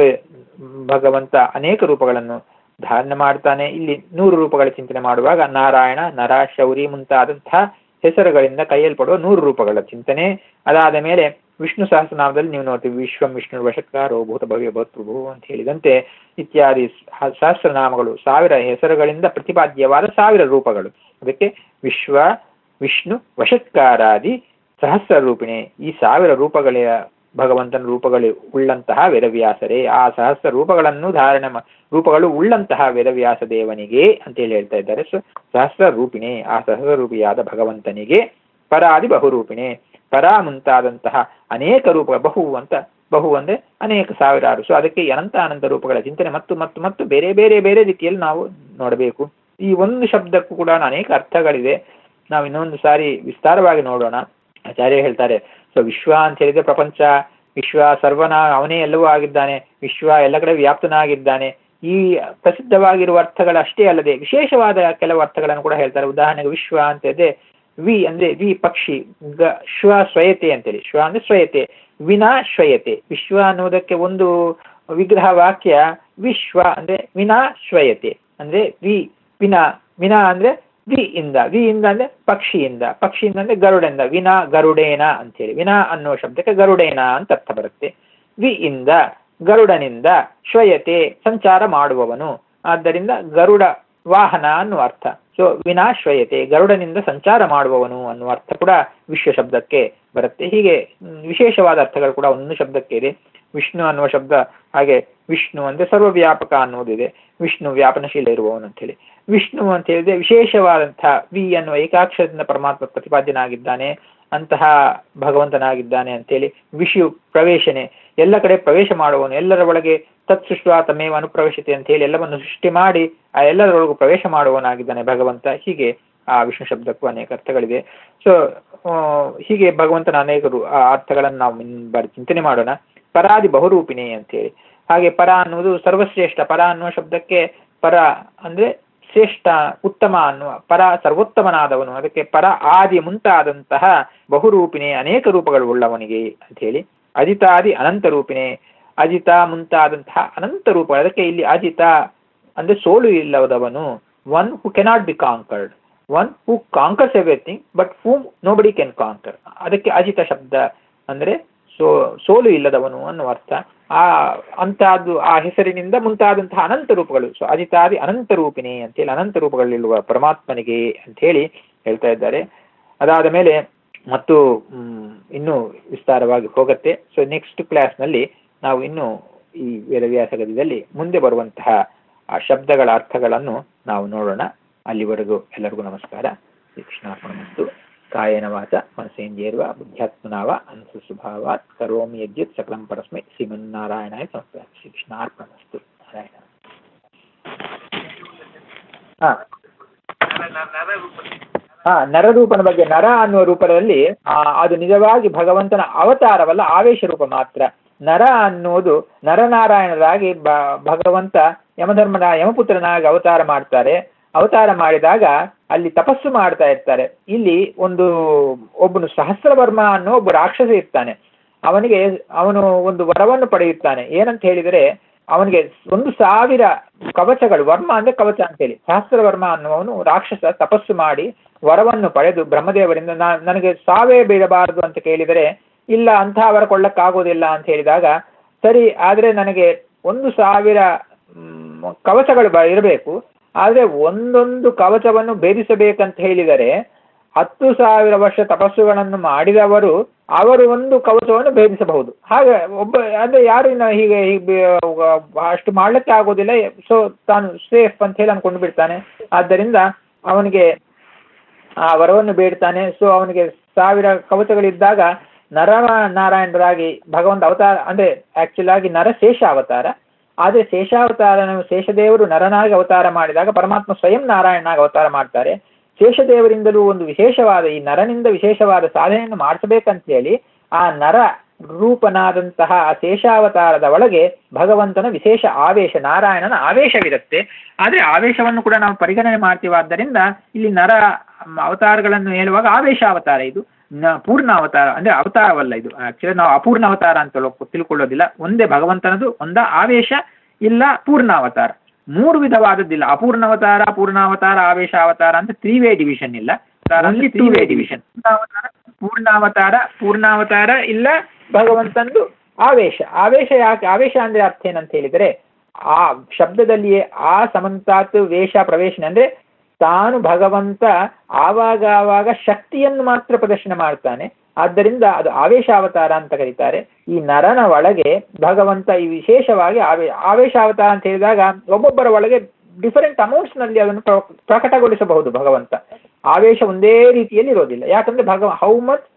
ಭಗವಂತ ಅನೇಕ ರೂಪಗಳನ್ನು ಧಾರಣೆ ಮಾಡ್ತಾನೆ ಇಲ್ಲಿ ನೂರು ರೂಪಗಳ ಚಿಂತನೆ ಮಾಡುವಾಗ ನಾರಾಯಣ ನರ ಶೌರಿ ಮುಂತಾದಂತಹ ಹೆಸರುಗಳಿಂದ ಕೈಯಲ್ಪಡುವ ನೂರು ರೂಪಗಳ ಚಿಂತನೆ ಅದಾದ ಮೇಲೆ ವಿಷ್ಣು ಸಹಸ್ರನಾಮದಲ್ಲಿ ನೀವು ನೋಡ್ತೀವಿ ವಿಶ್ವಂ ವಿಷ್ಣು ವಶತ್ಕಾರೋ ಭೂತ ಭವ್ಯ ಭರ್ತೃಭು ಅಂತ ಹೇಳಿದಂತೆ ಇತ್ಯಾದಿ ಸ- ಸಹಸ್ರನಾಮಗಳು ಸಾವಿರ ಹೆಸರುಗಳಿಂದ ಪ್ರತಿಪಾದ್ಯವಾದ ಸಾವಿರ ರೂಪಗಳು ಅದಕ್ಕೆ ವಿಶ್ವ ವಿಷ್ಣು ವಶತ್ಕಾರಾದಿ ಸಹಸ್ರ ರೂಪಿಣಿ ಈ ಸಾವಿರ ರೂಪಗಳ ಭಗವಂತನ ರೂಪಗಳು ಉಳ್ಳಂತಹ ವೇದವ್ಯಾಸರೇ ಆ ಸಹಸ್ರ ರೂಪಗಳನ್ನು ಧಾರಣೆ ಮಾ- ರೂಪಗಳು ಉಳ್ಳಂತಹ ವೇದವ್ಯಾಸ ದೇವನಿಗೆ ಅಂತೇಳಿ ಹೇಳ್ತಾ ಇದ್ದಾರೆ ಸೊ ಸಹಸ್ರ ರೂಪಿಣಿ ಆ ಸಹಸ್ರ ರೂಪಿಯಾದ ಭಗವಂತನಿಗೆ ಪರಾದಿ ಬಹುರೂಪಿಣಿ ಪರ ಮುಂತಾದಂತಹ ಅನೇಕ ರೂಪ ಬಹು ಅಂತ ಬಹು ಅಂದ್ರೆ ಅನೇಕ ಸಾವಿರಾರು ಸೊ ಅದಕ್ಕೆ ಅನಂತ ಅನಂತ ರೂಪಗಳ ಚಿಂತನೆ ಮತ್ತು ಮತ್ತು ಮತ್ತು ಬೇರೆ ಬೇರೆ ಬೇರೆ ರೀತಿಯಲ್ಲಿ ನಾವು ನೋಡಬೇಕು ಈ ಒಂದು ಶಬ್ದಕ್ಕೂ ಕೂಡ ಅನೇಕ ಅರ್ಥಗಳಿದೆ ನಾವು ಇನ್ನೊಂದು ಸಾರಿ ವಿಸ್ತಾರವಾಗಿ ನೋಡೋಣ ಆಚಾರ್ಯ ಹೇಳ್ತಾರೆ ಸೊ ವಿಶ್ವ ಅಂತ ಹೇಳಿದ್ರೆ ಪ್ರಪಂಚ ವಿಶ್ವ ಸರ್ವನ ಅವನೇ ಎಲ್ಲವೂ ಆಗಿದ್ದಾನೆ ವಿಶ್ವ ಎಲ್ಲ ಕಡೆ ವ್ಯಾಪ್ತನಾಗಿದ್ದಾನೆ ಈ ಪ್ರಸಿದ್ಧವಾಗಿರುವ ಅರ್ಥಗಳಷ್ಟೇ ಅಲ್ಲದೆ ವಿಶೇಷವಾದ ಕೆಲವು ಅರ್ಥಗಳನ್ನು ಕೂಡ ಹೇಳ್ತಾರೆ ಉದಾಹರಣೆಗೆ ವಿಶ್ವ ಅಂತ ಹೇಳಿದ್ರೆ ವಿ ಅಂದ್ರೆ ವಿ ಪಕ್ಷಿ ಗ ಶ್ವ ಸ್ವಯತೆ ಅಂತೇಳಿ ಶ್ವ ಅಂದ್ರೆ ಸ್ವಯತೆ ವಿನಾ ಶ್ವಯತೆ ವಿಶ್ವ ಅನ್ನುವುದಕ್ಕೆ ಒಂದು ವಿಗ್ರಹ ವಾಕ್ಯ ವಿಶ್ವ ಅಂದ್ರೆ ವಿನಾ ಶ್ವಯತೆ ಅಂದ್ರೆ ವಿ ವಿನಾ ವಿನಾ ಅಂದ್ರೆ ವಿ ಇಂದ ವಿ ಇಂದ ಅಂದ್ರೆ ಪಕ್ಷಿಯಿಂದ ಪಕ್ಷಿಯಿಂದ ಅಂದ್ರೆ ಗರುಡೆಂದ ವಿನಾ ಗರುಡೇನ ಅಂತೇಳಿ ವಿನಾ ಅನ್ನುವ ಶಬ್ದಕ್ಕೆ ಗರುಡೇನ ಅಂತ ಅರ್ಥ ಬರುತ್ತೆ ವಿ ಇಂದ ಗರುಡನಿಂದ ಶ್ವಯತೆ ಸಂಚಾರ ಮಾಡುವವನು ಆದ್ದರಿಂದ ಗರುಡ ವಾಹನ ಅನ್ನುವ ಅರ್ಥ ಸೊ ವಿನಾಶ್ವಯತೆ ಗರುಡನಿಂದ ಸಂಚಾರ ಮಾಡುವವನು ಅನ್ನುವ ಅರ್ಥ ಕೂಡ ವಿಶ್ವ ಶಬ್ದಕ್ಕೆ ಬರುತ್ತೆ ಹೀಗೆ ಮ್, ವಿಶೇಷವಾದ ಅರ್ಥಗಳು ಕೂಡ ಒಂದು ಶಬ್ದಕ್ಕೆ ಇದೆ ವಿಷ್ಣು ಅನ್ನುವ ಶಬ್ದ ಹಾಗೆ ವಿಷ್ಣು ಅಂದ್ರೆ ಸರ್ವವ್ಯಾಪಕ ಅನ್ನುವುದಿದೆ ವಿಷ್ಣು ವ್ಯಾಪನಶೀಲ ಇರುವವನು ಅಂತೇಳಿ ವಿಷ್ಣು ಅಂತ ಹೇಳಿದ್ರೆ ವಿಶೇಷವಾದಂತಹ ವಿ ಅನ್ನುವ ಏಕಾಕ್ಷರದಿಂದ ಪರಮಾತ್ಮ ಪ್ರತಿಪಾದ್ಯನಾಗಿದ್ದಾನೆ ಅಂತಹ ಭಗವಂತನಾಗಿದ್ದಾನೆ ಅಂತೇಳಿ ವಿಷು ಪ್ರವೇಶನೆ ಎಲ್ಲ ಕಡೆ ಪ್ರವೇಶ ಮಾಡುವವನು ಎಲ್ಲರ ಒಳಗೆ ತತ್ಸೃಷ್ಟ ತಮೇವ ಅನುಪ್ರವೇಶತೆ ಅಂತ ಹೇಳಿ ಎಲ್ಲವನ್ನು ಸೃಷ್ಟಿ ಮಾಡಿ ಆ ಎಲ್ಲರೊಳಗೂ ಪ್ರವೇಶ ಮಾಡುವವನಾಗಿದ್ದಾನೆ ಭಗವಂತ ಹೀಗೆ ಆ ವಿಷ್ಣು ಶಬ್ದಕ್ಕೂ ಅನೇಕ ಅರ್ಥಗಳಿದೆ ಸೊ ಹೀಗೆ ಭಗವಂತನ ಅನೇಕ ರು- ಆ ಅರ್ಥಗಳನ್ನು ನಾವು ಇನ್ನು ಬಾರಿ ಚಿಂತನೆ ಮಾಡೋಣ ಪರಾದಿ ಬಹುರೂಪಿಣಿ ಅಂತೇಳಿ ಹಾಗೆ ಪರ ಅನ್ನುವುದು ಸರ್ವಶ್ರೇಷ್ಠ ಪರ ಅನ್ನುವ ಶಬ್ದಕ್ಕೆ ಪರ ಅಂದ್ರೆ ಶ್ರೇಷ್ಠ ಉತ್ತಮ ಅನ್ನುವ ಪರ ಸರ್ವೋತ್ತಮನಾದವನು ಅದಕ್ಕೆ ಪರ ಆದಿ ಮುಂತಾದಂತಹ ಬಹುರೂಪಿಣಿ ಅನೇಕ ರೂಪಗಳು ಉಳ್ಳವನಿಗೆ ಅಂತ ಹೇಳಿ ಅಜಿತಾದಿ ಅನಂತ ರೂಪಿಣಿ ಅಜಿತ ಮುಂತಾದಂತಹ ಅನಂತ ರೂಪ ಅದಕ್ಕೆ ಇಲ್ಲಿ ಅಜಿತ ಅಂದ್ರೆ ಸೋಲು ಇಲ್ಲದವನು one who cannot be conquered one who conquers everything but whom nobody can conquer ಅದಕ್ಕೆ ಅಜಿತ ಶಬ್ದ ಅಂದ್ರೆ ಸೋ ಸೋಲು ಇಲ್ಲದವನು ಅನ್ನುವ ಅರ್ಥ ಆ ಅಂತಹದ್ದು ಆ ಹೆಸರಿನಿಂದ ಮುಂತಾದಂತಹ ಅನಂತ ರೂಪಗಳು ಸೊ ಅಜಿತಾದಿ ಅನಂತ ರೂಪಿಣಿ ಅಂತೇಳಿ ಅನಂತ ರೂಪಗಳಿರುವ ಪರಮಾತ್ಮನಿಗೆ ಅಂತ ಹೇಳಿ ಹೇಳ್ತಾ ಇದ್ದಾರೆ ಅದಾದ ಮೇಲೆ ಮತ್ತು ಮ್, ಇನ್ನೂ ವಿಸ್ತಾರವಾಗಿ ಹೋಗುತ್ತೆ ಸೊ ನೆಕ್ಸ್ಟ್ ಕ್ಲಾಸ್ನಲ್ಲಿ ನಾವು ಇನ್ನು ಈ ವೇದವ್ಯಾಸ ಗದ್ಯದಲ್ಲಿ ಮುಂದೆ ಬರುವಂತಹ ಆ ಶಬ್ದಗಳ ಅರ್ಥಗಳನ್ನು ನಾವು ನೋಡೋಣ ಅಲ್ಲಿವರೆಗೂ ಎಲ್ಲರಿಗೂ ನಮಸ್ಕಾರ ಶ್ರೀ ಕೃಷ್ಣಾರ್ಪಣಮಸ್ತು ಕಾಯೇನ ವಾಚ ಮನಸೇಂದ್ರಿಯರ್ವ ಬುದ್ಧ್ಯಾತ್ಮನಾವ ಅನುಸುಸ್ವಭಾವಾತ್ ಕರೋಮಿ ಯದ್ಯತ್ ಸಕಲಂ ಪರಸ್ಮೈ ಶ್ರೀಮನ್ನಾರಾಯಣಾಯ ಸಮರ್ಪಯ ಶ್ರೀ ಕೃಷ್ಣಾರ್ಪಣಮಸ್ತು ನಾರಾಯಣ ಹಾಂ ಹಾ ನರರೂಪನ ಬಗ್ಗೆ ನರ ಅನ್ನುವ ರೂಪದಲ್ಲಿ ಆ, ಅದು ನಿಜವಾಗಿ ಭಗವಂತನ ಅವತಾರವಲ್ಲ ಆವೇಶ ರೂಪ ಮಾತ್ರ ನರ ಅನ್ನುವುದು ನರನಾರಾಯಣರಾಗಿ ಬ ಭಗವಂತ ಯಮಧರ್ಮನ ಯಮಪುತ್ರನಾಗಿ ಅವತಾರ ಮಾಡ್ತಾರೆ ಅವತಾರ ಮಾಡಿದಾಗ ಅಲ್ಲಿ ತಪಸ್ಸು ಮಾಡ್ತಾ ಇರ್ತಾರೆ ಇಲ್ಲಿ ಒಂದು ಒಬ್ಬನು ಸಹಸ್ರವರ್ಮ ಅನ್ನೋ ಒಬ್ಬ ರಾಕ್ಷಸ ಇರ್ತಾನೆ ಅವನಿಗೆ ಅವನು ಒಂದು ವರವನ್ನು ಪಡೆಯುತ್ತಾನೆ ಏನಂತ ಹೇಳಿದರೆ ಅವನಿಗೆ ಒಂದು ಸಾವಿರ ಕವಚಗಳು ವರ್ಮ ಅಂದ್ರೆ ಕವಚ ಅಂತೇಳಿ ಸಹಸ್ರವರ್ಮ ಅನ್ನುವವನು ರಾಕ್ಷಸ ತಪಸ್ಸು ಮಾಡಿ ವರವನ್ನು ಪಡೆದು ಬ್ರಹ್ಮದೇವರಿಂದ ನಾ- ನನಗೆ ಸಾವೇ ಬೀಳಬಾರದು ಅಂತ ಕೇಳಿದರೆ ಇಲ್ಲ ಅಂತಹ ವರ ಕೊಳ್ಳಕ್ಕಾಗೋದಿಲ್ಲ ಅಂತ ಹೇಳಿದಾಗ ಸರಿ ಆದ್ರೆ ನನಗೆ ಒಂದು ಸಾವಿರ ಮ್, ಕವಚಗಳು ಬ- ಇರಬೇಕು ಆದ್ರೆ ಒಂದೊಂದು ಕವಚವನ್ನು ಭೇದಿಸಬೇಕಂತ ಹೇಳಿದರೆ ಹತ್ತು ಸಾವಿರ ವರ್ಷ ತಪಸ್ಸುಗಳನ್ನು ಮಾಡಿದವರು ಅವರು ಒಂದು ಕವಚವನ್ನು ಭೇದಿಸಬಹುದು ಹಾಗೆ ಒಬ್ಬ ಅಂದ್ರೆ ಯಾರು ಇನ್ನು ಹೀಗೆ ಹೀಗೆ ಅಷ್ಟು ಮಾಡ್ಲಿಕ್ಕೆ ಆಗೋದಿಲ್ಲ ಸೊ ತಾನು ಸೇಫ್ ಅಂತ ಹೇಳಿ ಅನ್ಕೊಂಡು ಬಿಡ್ತಾನೆ ಆದ್ದರಿಂದ ಅವನಿಗೆ ಆ ವರವನ್ನು ಬೇಡ್ತಾನೆ ಸೊ ಅವನಿಗೆ ಸಾವಿರ ಕವಚಗಳಿದ್ದಾಗ ನರ ನಾರಾಯಣರಾಗಿ ಭಗವಂತ ಅವತಾರ ಅಂದ್ರೆ ಆಕ್ಚುಲ್ ಆಗಿ ನರಶೇಷ ಅವತಾರ ಆದ್ರೆ ಶೇಷಾವತಾರನ ಶೇಷದೇವರು ನರನಾಗಿ ಅವತಾರ ಮಾಡಿದಾಗ ಪರಮಾತ್ಮ ಸ್ವಯಂ ನಾರಾಯಣನಾಗಿ ಅವತಾರ ಮಾಡ್ತಾರೆ ಶೇಷದೇವರಿಂದಲೂ ಒಂದು ವಿಶೇಷವಾದ ಈ ನರನಿಂದ ವಿಶೇಷವಾದ ಸಾಧನೆಯನ್ನು ಮಾಡಿಸಬೇಕಂತ ಹೇಳಿ ಆ ನರ ರೂಪನಾದಂತಹ ಆ ಶೇಷಾವತಾರದ ಒಳಗೆ ಭಗವಂತನ ವಿಶೇಷ ಆವೇಶ ನಾರಾಯಣನ ಆವೇಶವಿರುತ್ತೆ ಆದ್ರೆ ಆವೇಶವನ್ನು ಕೂಡ ನಾವು ಪರಿಗಣನೆ ಮಾಡ್ತೀವಾದ್ದರಿಂದ ಇಲ್ಲಿ ನರ ಮ್, ಅವತಾರಗಳನ್ನು ಹೇಳುವಾಗ ಆವೇಶ ಅವತಾರ ಇದು ನ- ಪೂರ್ಣ ಅವತಾರ ಅಂದ್ರೆ ಅವತಾರವಲ್ಲ ಇದು ಆಕ್ಚುಲಿ ನಾವು ಅಪೂರ್ಣ ಅವತಾರ ಅಂತ ತಿಳ್ಕೊ- ತಿಳ್ಕೊಳ್ಳೋದಿಲ್ಲ ಒಂದೇ ಭಗವಂತನದು ಒಂದ ಆವೇಶ ಇಲ್ಲ ಪೂರ್ಣ ಅವತಾರ ಮೂರು ವಿಧವಾದದ್ದಿಲ್ಲ ಅಪೂರ್ಣ ಅವತಾರ ಪೂರ್ಣಾವತಾರ ಆವೇಶ ಅವತಾರ ಅಂತ ತ್ರೀ ವೇ ಡಿವಿಷನ್ ಇಲ್ಲ ಅಲ್ಲಿ ತ್ರೀ ವೇ ಡಿವಿಷನ್ ಪೂರ್ಣಾವತಾರ ಪೂರ್ಣಾವತಾರ ಇಲ್ಲ ಭಗವಂತಂದು ಆವೇಶ ಆವೇಶ ಯಾಕೆ ಆವೇಶ ಅಂದ್ರೆ ಅರ್ಥ ಏನಂತ ಹೇಳಿದರೆ ಆ ಶಬ್ದದಲ್ಲಿಯೇ ಆ ಸಮಂತಾತ್ ವೇಷ ಪ್ರವೇಶನ ಅಂದ್ರೆ ತಾನು ಭಗವಂತ ಆವಾಗ ಆವಾಗ ಶಕ್ತಿಯನ್ನು ಮಾತ್ರ ಪ್ರದರ್ಶನ ಮಾಡ್ತಾನೆ ಆದ್ದರಿಂದ ಅದು ಆವೇಶಾವತಾರ ಅಂತ ಕರೀತಾರೆ ಈ ನರನ ಒಳಗೆ ಭಗವಂತ ಈ ವಿಶೇಷವಾಗಿ ಆವೇ ಆವೇಶಾವತಾರ ಅಂತ ಹೇಳಿದಾಗ ಒಬ್ಬೊಬ್ಬರ ಒಳಗೆ ಡಿಫರೆಂಟ್ ಅಮೌಂಟ್ಸ್ ನಲ್ಲಿ ಅದನ್ನು ಪ್ರ- ಪ್ರಕಟಗೊಳಿಸಬಹುದು ಭಗವಂತ ಆವೇಶ ಒಂದೇ ರೀತಿಯಲ್ಲಿ ಇರೋದಿಲ್ಲ ಯಾಕಂದ್ರೆ ಭಗವ ಹೌ ಮಚ್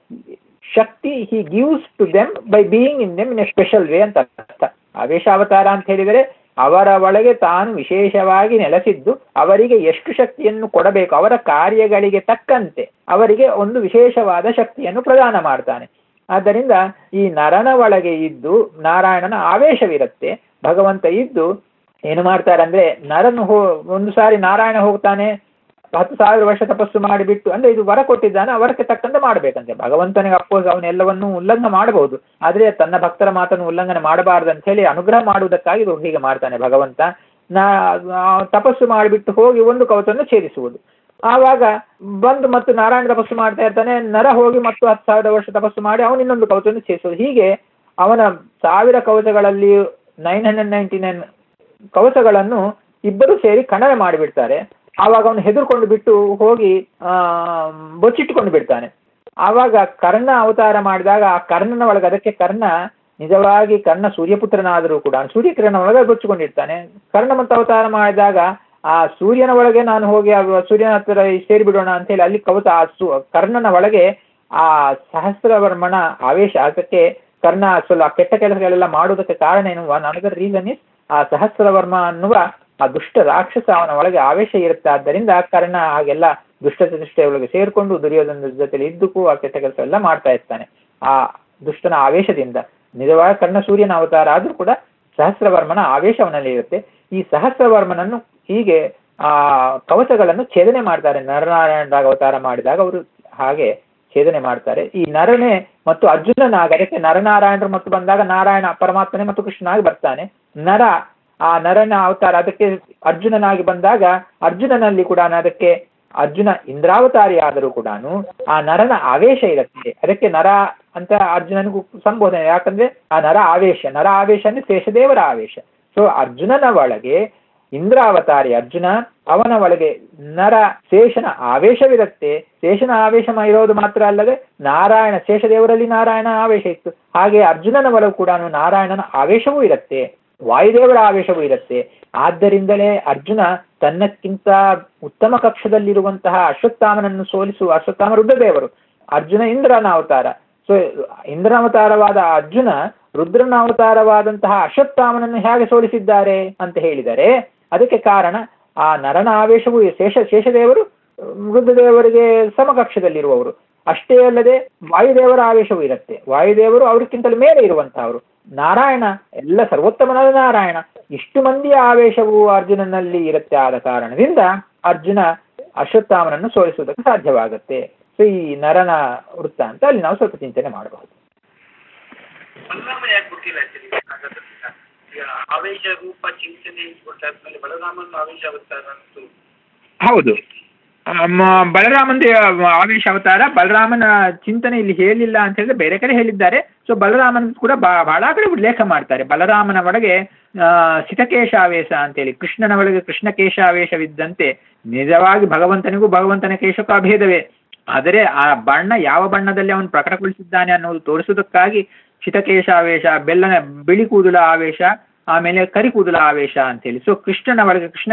ಶಕ್ತಿ he gives to them by being in them in a special way ಅಂತ ಅರ್ಥ ಆವೇಶಾವತಾರ ಅಂತ ಹೇಳಿದರೆ ಅವರ ಒಳಗೆ ತಾನು ವಿಶೇಷವಾಗಿ ನೆಲೆಸಿದ್ದು ಅವರಿಗೆ ಎಷ್ಟು ಶಕ್ತಿಯನ್ನು ಕೊಡಬೇಕು ಅವರ ಕಾರ್ಯಗಳಿಗೆ ತಕ್ಕಂತೆ ಅವರಿಗೆ ಒಂದು ವಿಶೇಷವಾದ ಶಕ್ತಿಯನ್ನು ಪ್ರದಾನ ಮಾಡ್ತಾನೆ ಆದ್ದರಿಂದ ಈ ನರನ ಒಳಗೆ ಇದ್ದು ನಾರಾಯಣನ ಆವೇಶವಿರುತ್ತೆ ಭಗವಂತ ಇದ್ದು ಏನು ಮಾಡ್ತಾರೆ ಅಂದ್ರೆ ನರನು ಹೋ ಒಂದು ಸಾರಿ ನಾರಾಯಣ ಹೋಗ್ತಾನೆ ಹತ್ತು ಸಾವಿರ ವರ್ಷ ತಪಸ್ಸು ಮಾಡಿಬಿಟ್ಟು ಅಂದ್ರೆ ಇದು ವರ ಕೊಟ್ಟಿದ್ದಾನೆ ಆ ವರಕ್ಕೆ ತಕ್ಕಂತೆ ಮಾಡ್ಬೇಕಂತೆ ಭಗವಂತನಿಗೆ ಅಪ್ಪೋಸ್ ಅವನೆಲ್ಲವನ್ನೂ ಉಲ್ಲಂಘನೆ ಮಾಡಬಹುದು ಆದ್ರೆ ತನ್ನ ಭಕ್ತರ ಮಾತನ್ನು ಉಲ್ಲಂಘನೆ ಮಾಡಬಾರದು ಅಂತ ಹೇಳಿ ಅನುಗ್ರಹ ಮಾಡುವುದಕ್ಕಾಗಿ ಇದು ಹೀಗೆ ಮಾಡ್ತಾನೆ ಭಗವಂತ ನಾ ಆ, ತಪಸ್ಸು ಮಾಡಿಬಿಟ್ಟು ಹೋಗಿ ಒಂದು ಕವಚವನ್ನು ಛೇದಿಸುವುದು ಆವಾಗ ಬಂದು ಮತ್ತು ನಾರಾಯಣ ತಪಸ್ಸು ಮಾಡ್ತಾ ಇರ್ತಾನೆ ನರ ಹೋಗಿ ಮತ್ತು ಹತ್ತು ಸಾವಿರ ವರ್ಷ ತಪಸ್ಸು ಮಾಡಿ ಅವನು ಇನ್ನೊಂದು ಕವಚವನ್ನು ಛೇದಿಸುವುದು ಹೀಗೆ ಅವನ ಸಾವಿರ ಕವಚಗಳಲ್ಲಿ ನೈನ್ ಹಂಡ್ರೆಡ್ ನೈಂಟಿ ನೈನ್ ಕವಚಗಳನ್ನು ಇಬ್ಬರು ಸೇರಿ ಖಂಡನೆ ಮಾಡಿಬಿಡ್ತಾರೆ ಆವಾಗ ಅವನು ಹೆದರ್ಕೊಂಡು ಬಿಟ್ಟು ಹೋಗಿ ಆ ಬಚ್ಚಿಟ್ಟುಕೊಂಡು ಬಿಡ್ತಾನೆ ಆವಾಗ ಕರ್ಣ ಅವತಾರ ಮಾಡಿದಾಗ ಆ ಕರ್ಣನ ಒಳಗೆ ಅದಕ್ಕೆ ಕರ್ಣ ನಿಜವಾಗಿ ಕರ್ಣ ಸೂರ್ಯಪುತ್ರನಾದರೂ ಕೂಡ ಸೂರ್ಯಕಿರಣ ಒಳಗೆ ಬಚ್ಚಿಕೊಂಡಿರ್ತಾನೆ ಕರ್ಣ ಮತ್ತು ಅವತಾರ ಮಾಡಿದಾಗ ಆ ಸೂರ್ಯನ ಒಳಗೆ ನಾನು ಹೋಗಿ ಆ ಸೂರ್ಯನ ಹತ್ತಿರ ಸೇರಿಬಿಡೋಣ ಅಂತ ಹೇಳಿ ಅಲ್ಲಿ ಕವತ ಆ ಸು ಕರ್ಣನ ಒಳಗೆ ಆ ಸಹಸ್ರವರ್ಮನ ಆವೇಶ ಅದಕ್ಕೆ ಕರ್ಣ ಸ್ವಲ್ಪ ಕೆಟ್ಟ ಕೆಲಸಗಳೆಲ್ಲ ಮಾಡುವುದಕ್ಕೆ ಕಾರಣ ಏನು ಒನ್ ಅನದರ್ ರೀಸನ್ ಇಸ್ ಆ ಸಹಸ್ರವರ್ಮ ಅನ್ನುವ ಆ ದುಷ್ಟ ರಾಕ್ಷಸ ಅವನ ಒಳಗೆ ಆವೇಶ ಇರುತ್ತೆ ಆದ್ದರಿಂದ ಕರ್ಣ ಹಾಗೆಲ್ಲ ದುಷ್ಟ ಚತುಷ್ಟಯ ಒಳಗೆ ಸೇರ್ಕೊಂಡು ದುರ್ಯೋಧನ ಜೊತೆಲಿ ಇದ್ದಕ್ಕೂ ಆ ಕೆಟ್ಟ ಕೆಲಸ ಎಲ್ಲ ಮಾಡ್ತಾ ಇರ್ತಾನೆ ಆ ದುಷ್ಟನ ಆವೇಶದಿಂದ ನಿಜವಾಗಿ ಕರ್ಣ ಸೂರ್ಯನ ಅವತಾರ ಆದ್ರೂ ಕೂಡ ಸಹಸ್ರವರ್ಮನ ಆವೇಶ ಅವನಲ್ಲಿ ಇರುತ್ತೆ ಈ ಸಹಸ್ರವರ್ಮನನ್ನು ಹೀಗೆ ಆ ಕವಚಗಳನ್ನು ಛೇದನೆ ಮಾಡ್ತಾರೆ ನರನಾರಾಯಣರಾಗ ಅವತಾರ ಮಾಡಿದಾಗ ಅವರು ಹಾಗೆ ಛೇದನೆ ಮಾಡ್ತಾರೆ ಈ ನರನೇ ಮತ್ತು ಅರ್ಜುನನಾಗ ಅದಕ್ಕೆ ನರನಾರಾಯಣರು ಮತ್ತು ಬಂದಾಗ ನಾರಾಯಣ ಪರಮಾತ್ಮನೇ ಮತ್ತು ಕೃಷ್ಣನಾಗಿ ಬರ್ತಾನೆ ನರ ಆ ನರನ ಅವತಾರ ಅದಕ್ಕೆ ಅರ್ಜುನನಾಗಿ ಬಂದಾಗ ಅರ್ಜುನನಲ್ಲಿ ಕೂಡ ಅದಕ್ಕೆ ಅರ್ಜುನ ಇಂದ್ರಾವತಾರಿ ಆದರೂ ಕೂಡ ಆ ನರನ ಆವೇಶ ಇರುತ್ತೆ ಅದಕ್ಕೆ ನರ ಅಂತ ಅರ್ಜುನನಿಗೂ ಸಂಬೋಧನೆ ಯಾಕಂದ್ರೆ ಆ ನರ ಆವೇಶ ನರ ಆವೇಶ ಅಂದ್ರೆ ಶೇಷದೇವರ ಆವೇಶ ಸೊ ಅರ್ಜುನನ ಒಳಗೆ ಇಂದ್ರಾವತಾರಿ ಅರ್ಜುನ ಅವನ ಒಳಗೆ ನರ ಶೇಷನ ಆವೇಶವಿರುತ್ತೆ ಶೇಷನ ಆವೇಶ ಇರೋದು ಮಾತ್ರ ಅಲ್ಲದೆ ನಾರಾಯಣ ಶೇಷದೇವರಲ್ಲಿ ನಾರಾಯಣ ಆವೇಶ ಇತ್ತು ಹಾಗೆ ಅರ್ಜುನನ ಒಳಗೂ ಕೂಡ ನಾರಾಯಣನ ಆವೇಶವೂ ಇರುತ್ತೆ ವಾಯುದೇವರ ಆವೇಶವೂ ಇರುತ್ತೆ ಆದ್ದರಿಂದಲೇ ಅರ್ಜುನ ತನ್ನಕ್ಕಿಂತ ಉತ್ತಮ ಕಕ್ಷದಲ್ಲಿರುವಂತಹ ಅಶ್ವತ್ಥಾಮನನ್ನು ಸೋಲಿಸುವ ಅಶ್ವತ್ಥಾಮ ರುದ್ರದೇವರು ಅರ್ಜುನ ಇಂದ್ರನ ಅವತಾರ ಸೊ ಇಂದ್ರನ ಅವತಾರವಾದ ಅರ್ಜುನ ರುದ್ರನ ಅವತಾರವಾದಂತಹ ಅಶ್ವತ್ಥಾಮನನ್ನು ಹೇಗೆ ಸೋಲಿಸಿದ್ದಾರೆ ಅಂತ ಹೇಳಿದರೆ ಅದಕ್ಕೆ ಕಾರಣ ಆ ನರನ ಆವೇಶವು ಶೇಷ ಶೇಷದೇವರು ರುದ್ರದೇವರಿಗೆ ಸಮಕಕ್ಷದಲ್ಲಿರುವವರು ಅಷ್ಟೇ ಅಲ್ಲದೆ ವಾಯುದೇವರ ಆವೇಶವೂ ಇರುತ್ತೆ ವಾಯುದೇವರು ಅವ್ರಿಗಿಂತಲೂ ಮೇಲೆ ಇರುವಂತಹವರು ನಾರಾಯಣ ಎಲ್ಲ ಸರ್ವೋತ್ತಮನಾದ ನಾರಾಯಣ ಇಷ್ಟು ಮಂದಿಯ ಆವೇಶವು ಅರ್ಜುನನಲ್ಲಿ ಇರುತ್ತೆ ಆದ ಕಾರಣದಿಂದ ಅರ್ಜುನ ಅಶ್ವತ್ಥಾಮನನ್ನು ಸೋಲಿಸುವುದಕ್ಕೆ ಸಾಧ್ಯವಾಗುತ್ತೆ ಸೊ ಈ ನರನ ವೃತ್ತ ಅಂತ ಅಲ್ಲಿ ನಾವು ಸ್ವಲ್ಪ ಚಿಂತನೆ ಮಾಡಬಹುದು ಬಲರಾಮ ಯಾಕೆ ಬಿಟ್ಟಿಲ್ಲ ಆಕ್ಚುಲಿ ಹಾಗಾದ್ರೆ ಈಗ ಆವೇಶ ರೂಪ ಚಿಂತನೆ ಕೊಟ್ಟಾದ್ಮೇಲೆ ಬಲರಾಮನ ಆವೇಶ ಅವತಾರ ಅಂತೂ ಹೌದು ಬಲರಾಮನ ಆವೇಶ ಅವತಾರ ಬಲರಾಮನ ಚಿಂತನೆ ಇಲ್ಲಿ ಹೇಳಿಲ್ಲ ಅಂತ ಹೇಳಿದ್ರೆ ಬೇರೆ ಕಡೆ ಹೇಳಿದ್ದಾರೆ ಸೊ ಬಲರಾಮನ ಕೂಡ ಬಾ- ಬಹಳ ಕಡೆ ಉಲ್ಲೇಖ ಮಾಡ್ತಾರೆ ಬಲರಾಮನ ಒಳಗೆ ಆ, ಸಿತಕೇಶ ಆವೇಶ ಅಂತೇಳಿ ಕೃಷ್ಣನ ಒಳಗೆ ಕೃಷ್ಣ ಕೇಶಾವೇಶವಿದ್ದಂತೆ ನಿಜವಾಗಿ ಭಗವಂತನಿಗೂ ಭಗವಂತನ ಕೇಶಕ್ಕೂ ಅಭೇದವೇ ಆದರೆ ಆ ಬಣ್ಣ ಯಾವ ಬಣ್ಣದಲ್ಲಿ ಅವನು ಪ್ರಕಟಗೊಳಿಸಿದ್ದಾನೆ ಅನ್ನೋದು ತೋರಿಸುವುದಕ್ಕಾಗಿ ಶಿತಕೇಶಾವೇಶ ಬೆಲ್ಲನ ಬಿಳಿ ಕೂದಲ ಆವೇಶ ಆಮೇಲೆ ಕರಿ ಕೂದಲ ಆವೇಶ ಅಂತೇಳಿ ಸೊ ಕೃಷ್ಣನ ಒಳಗೆ ಕೃಷ್ಣ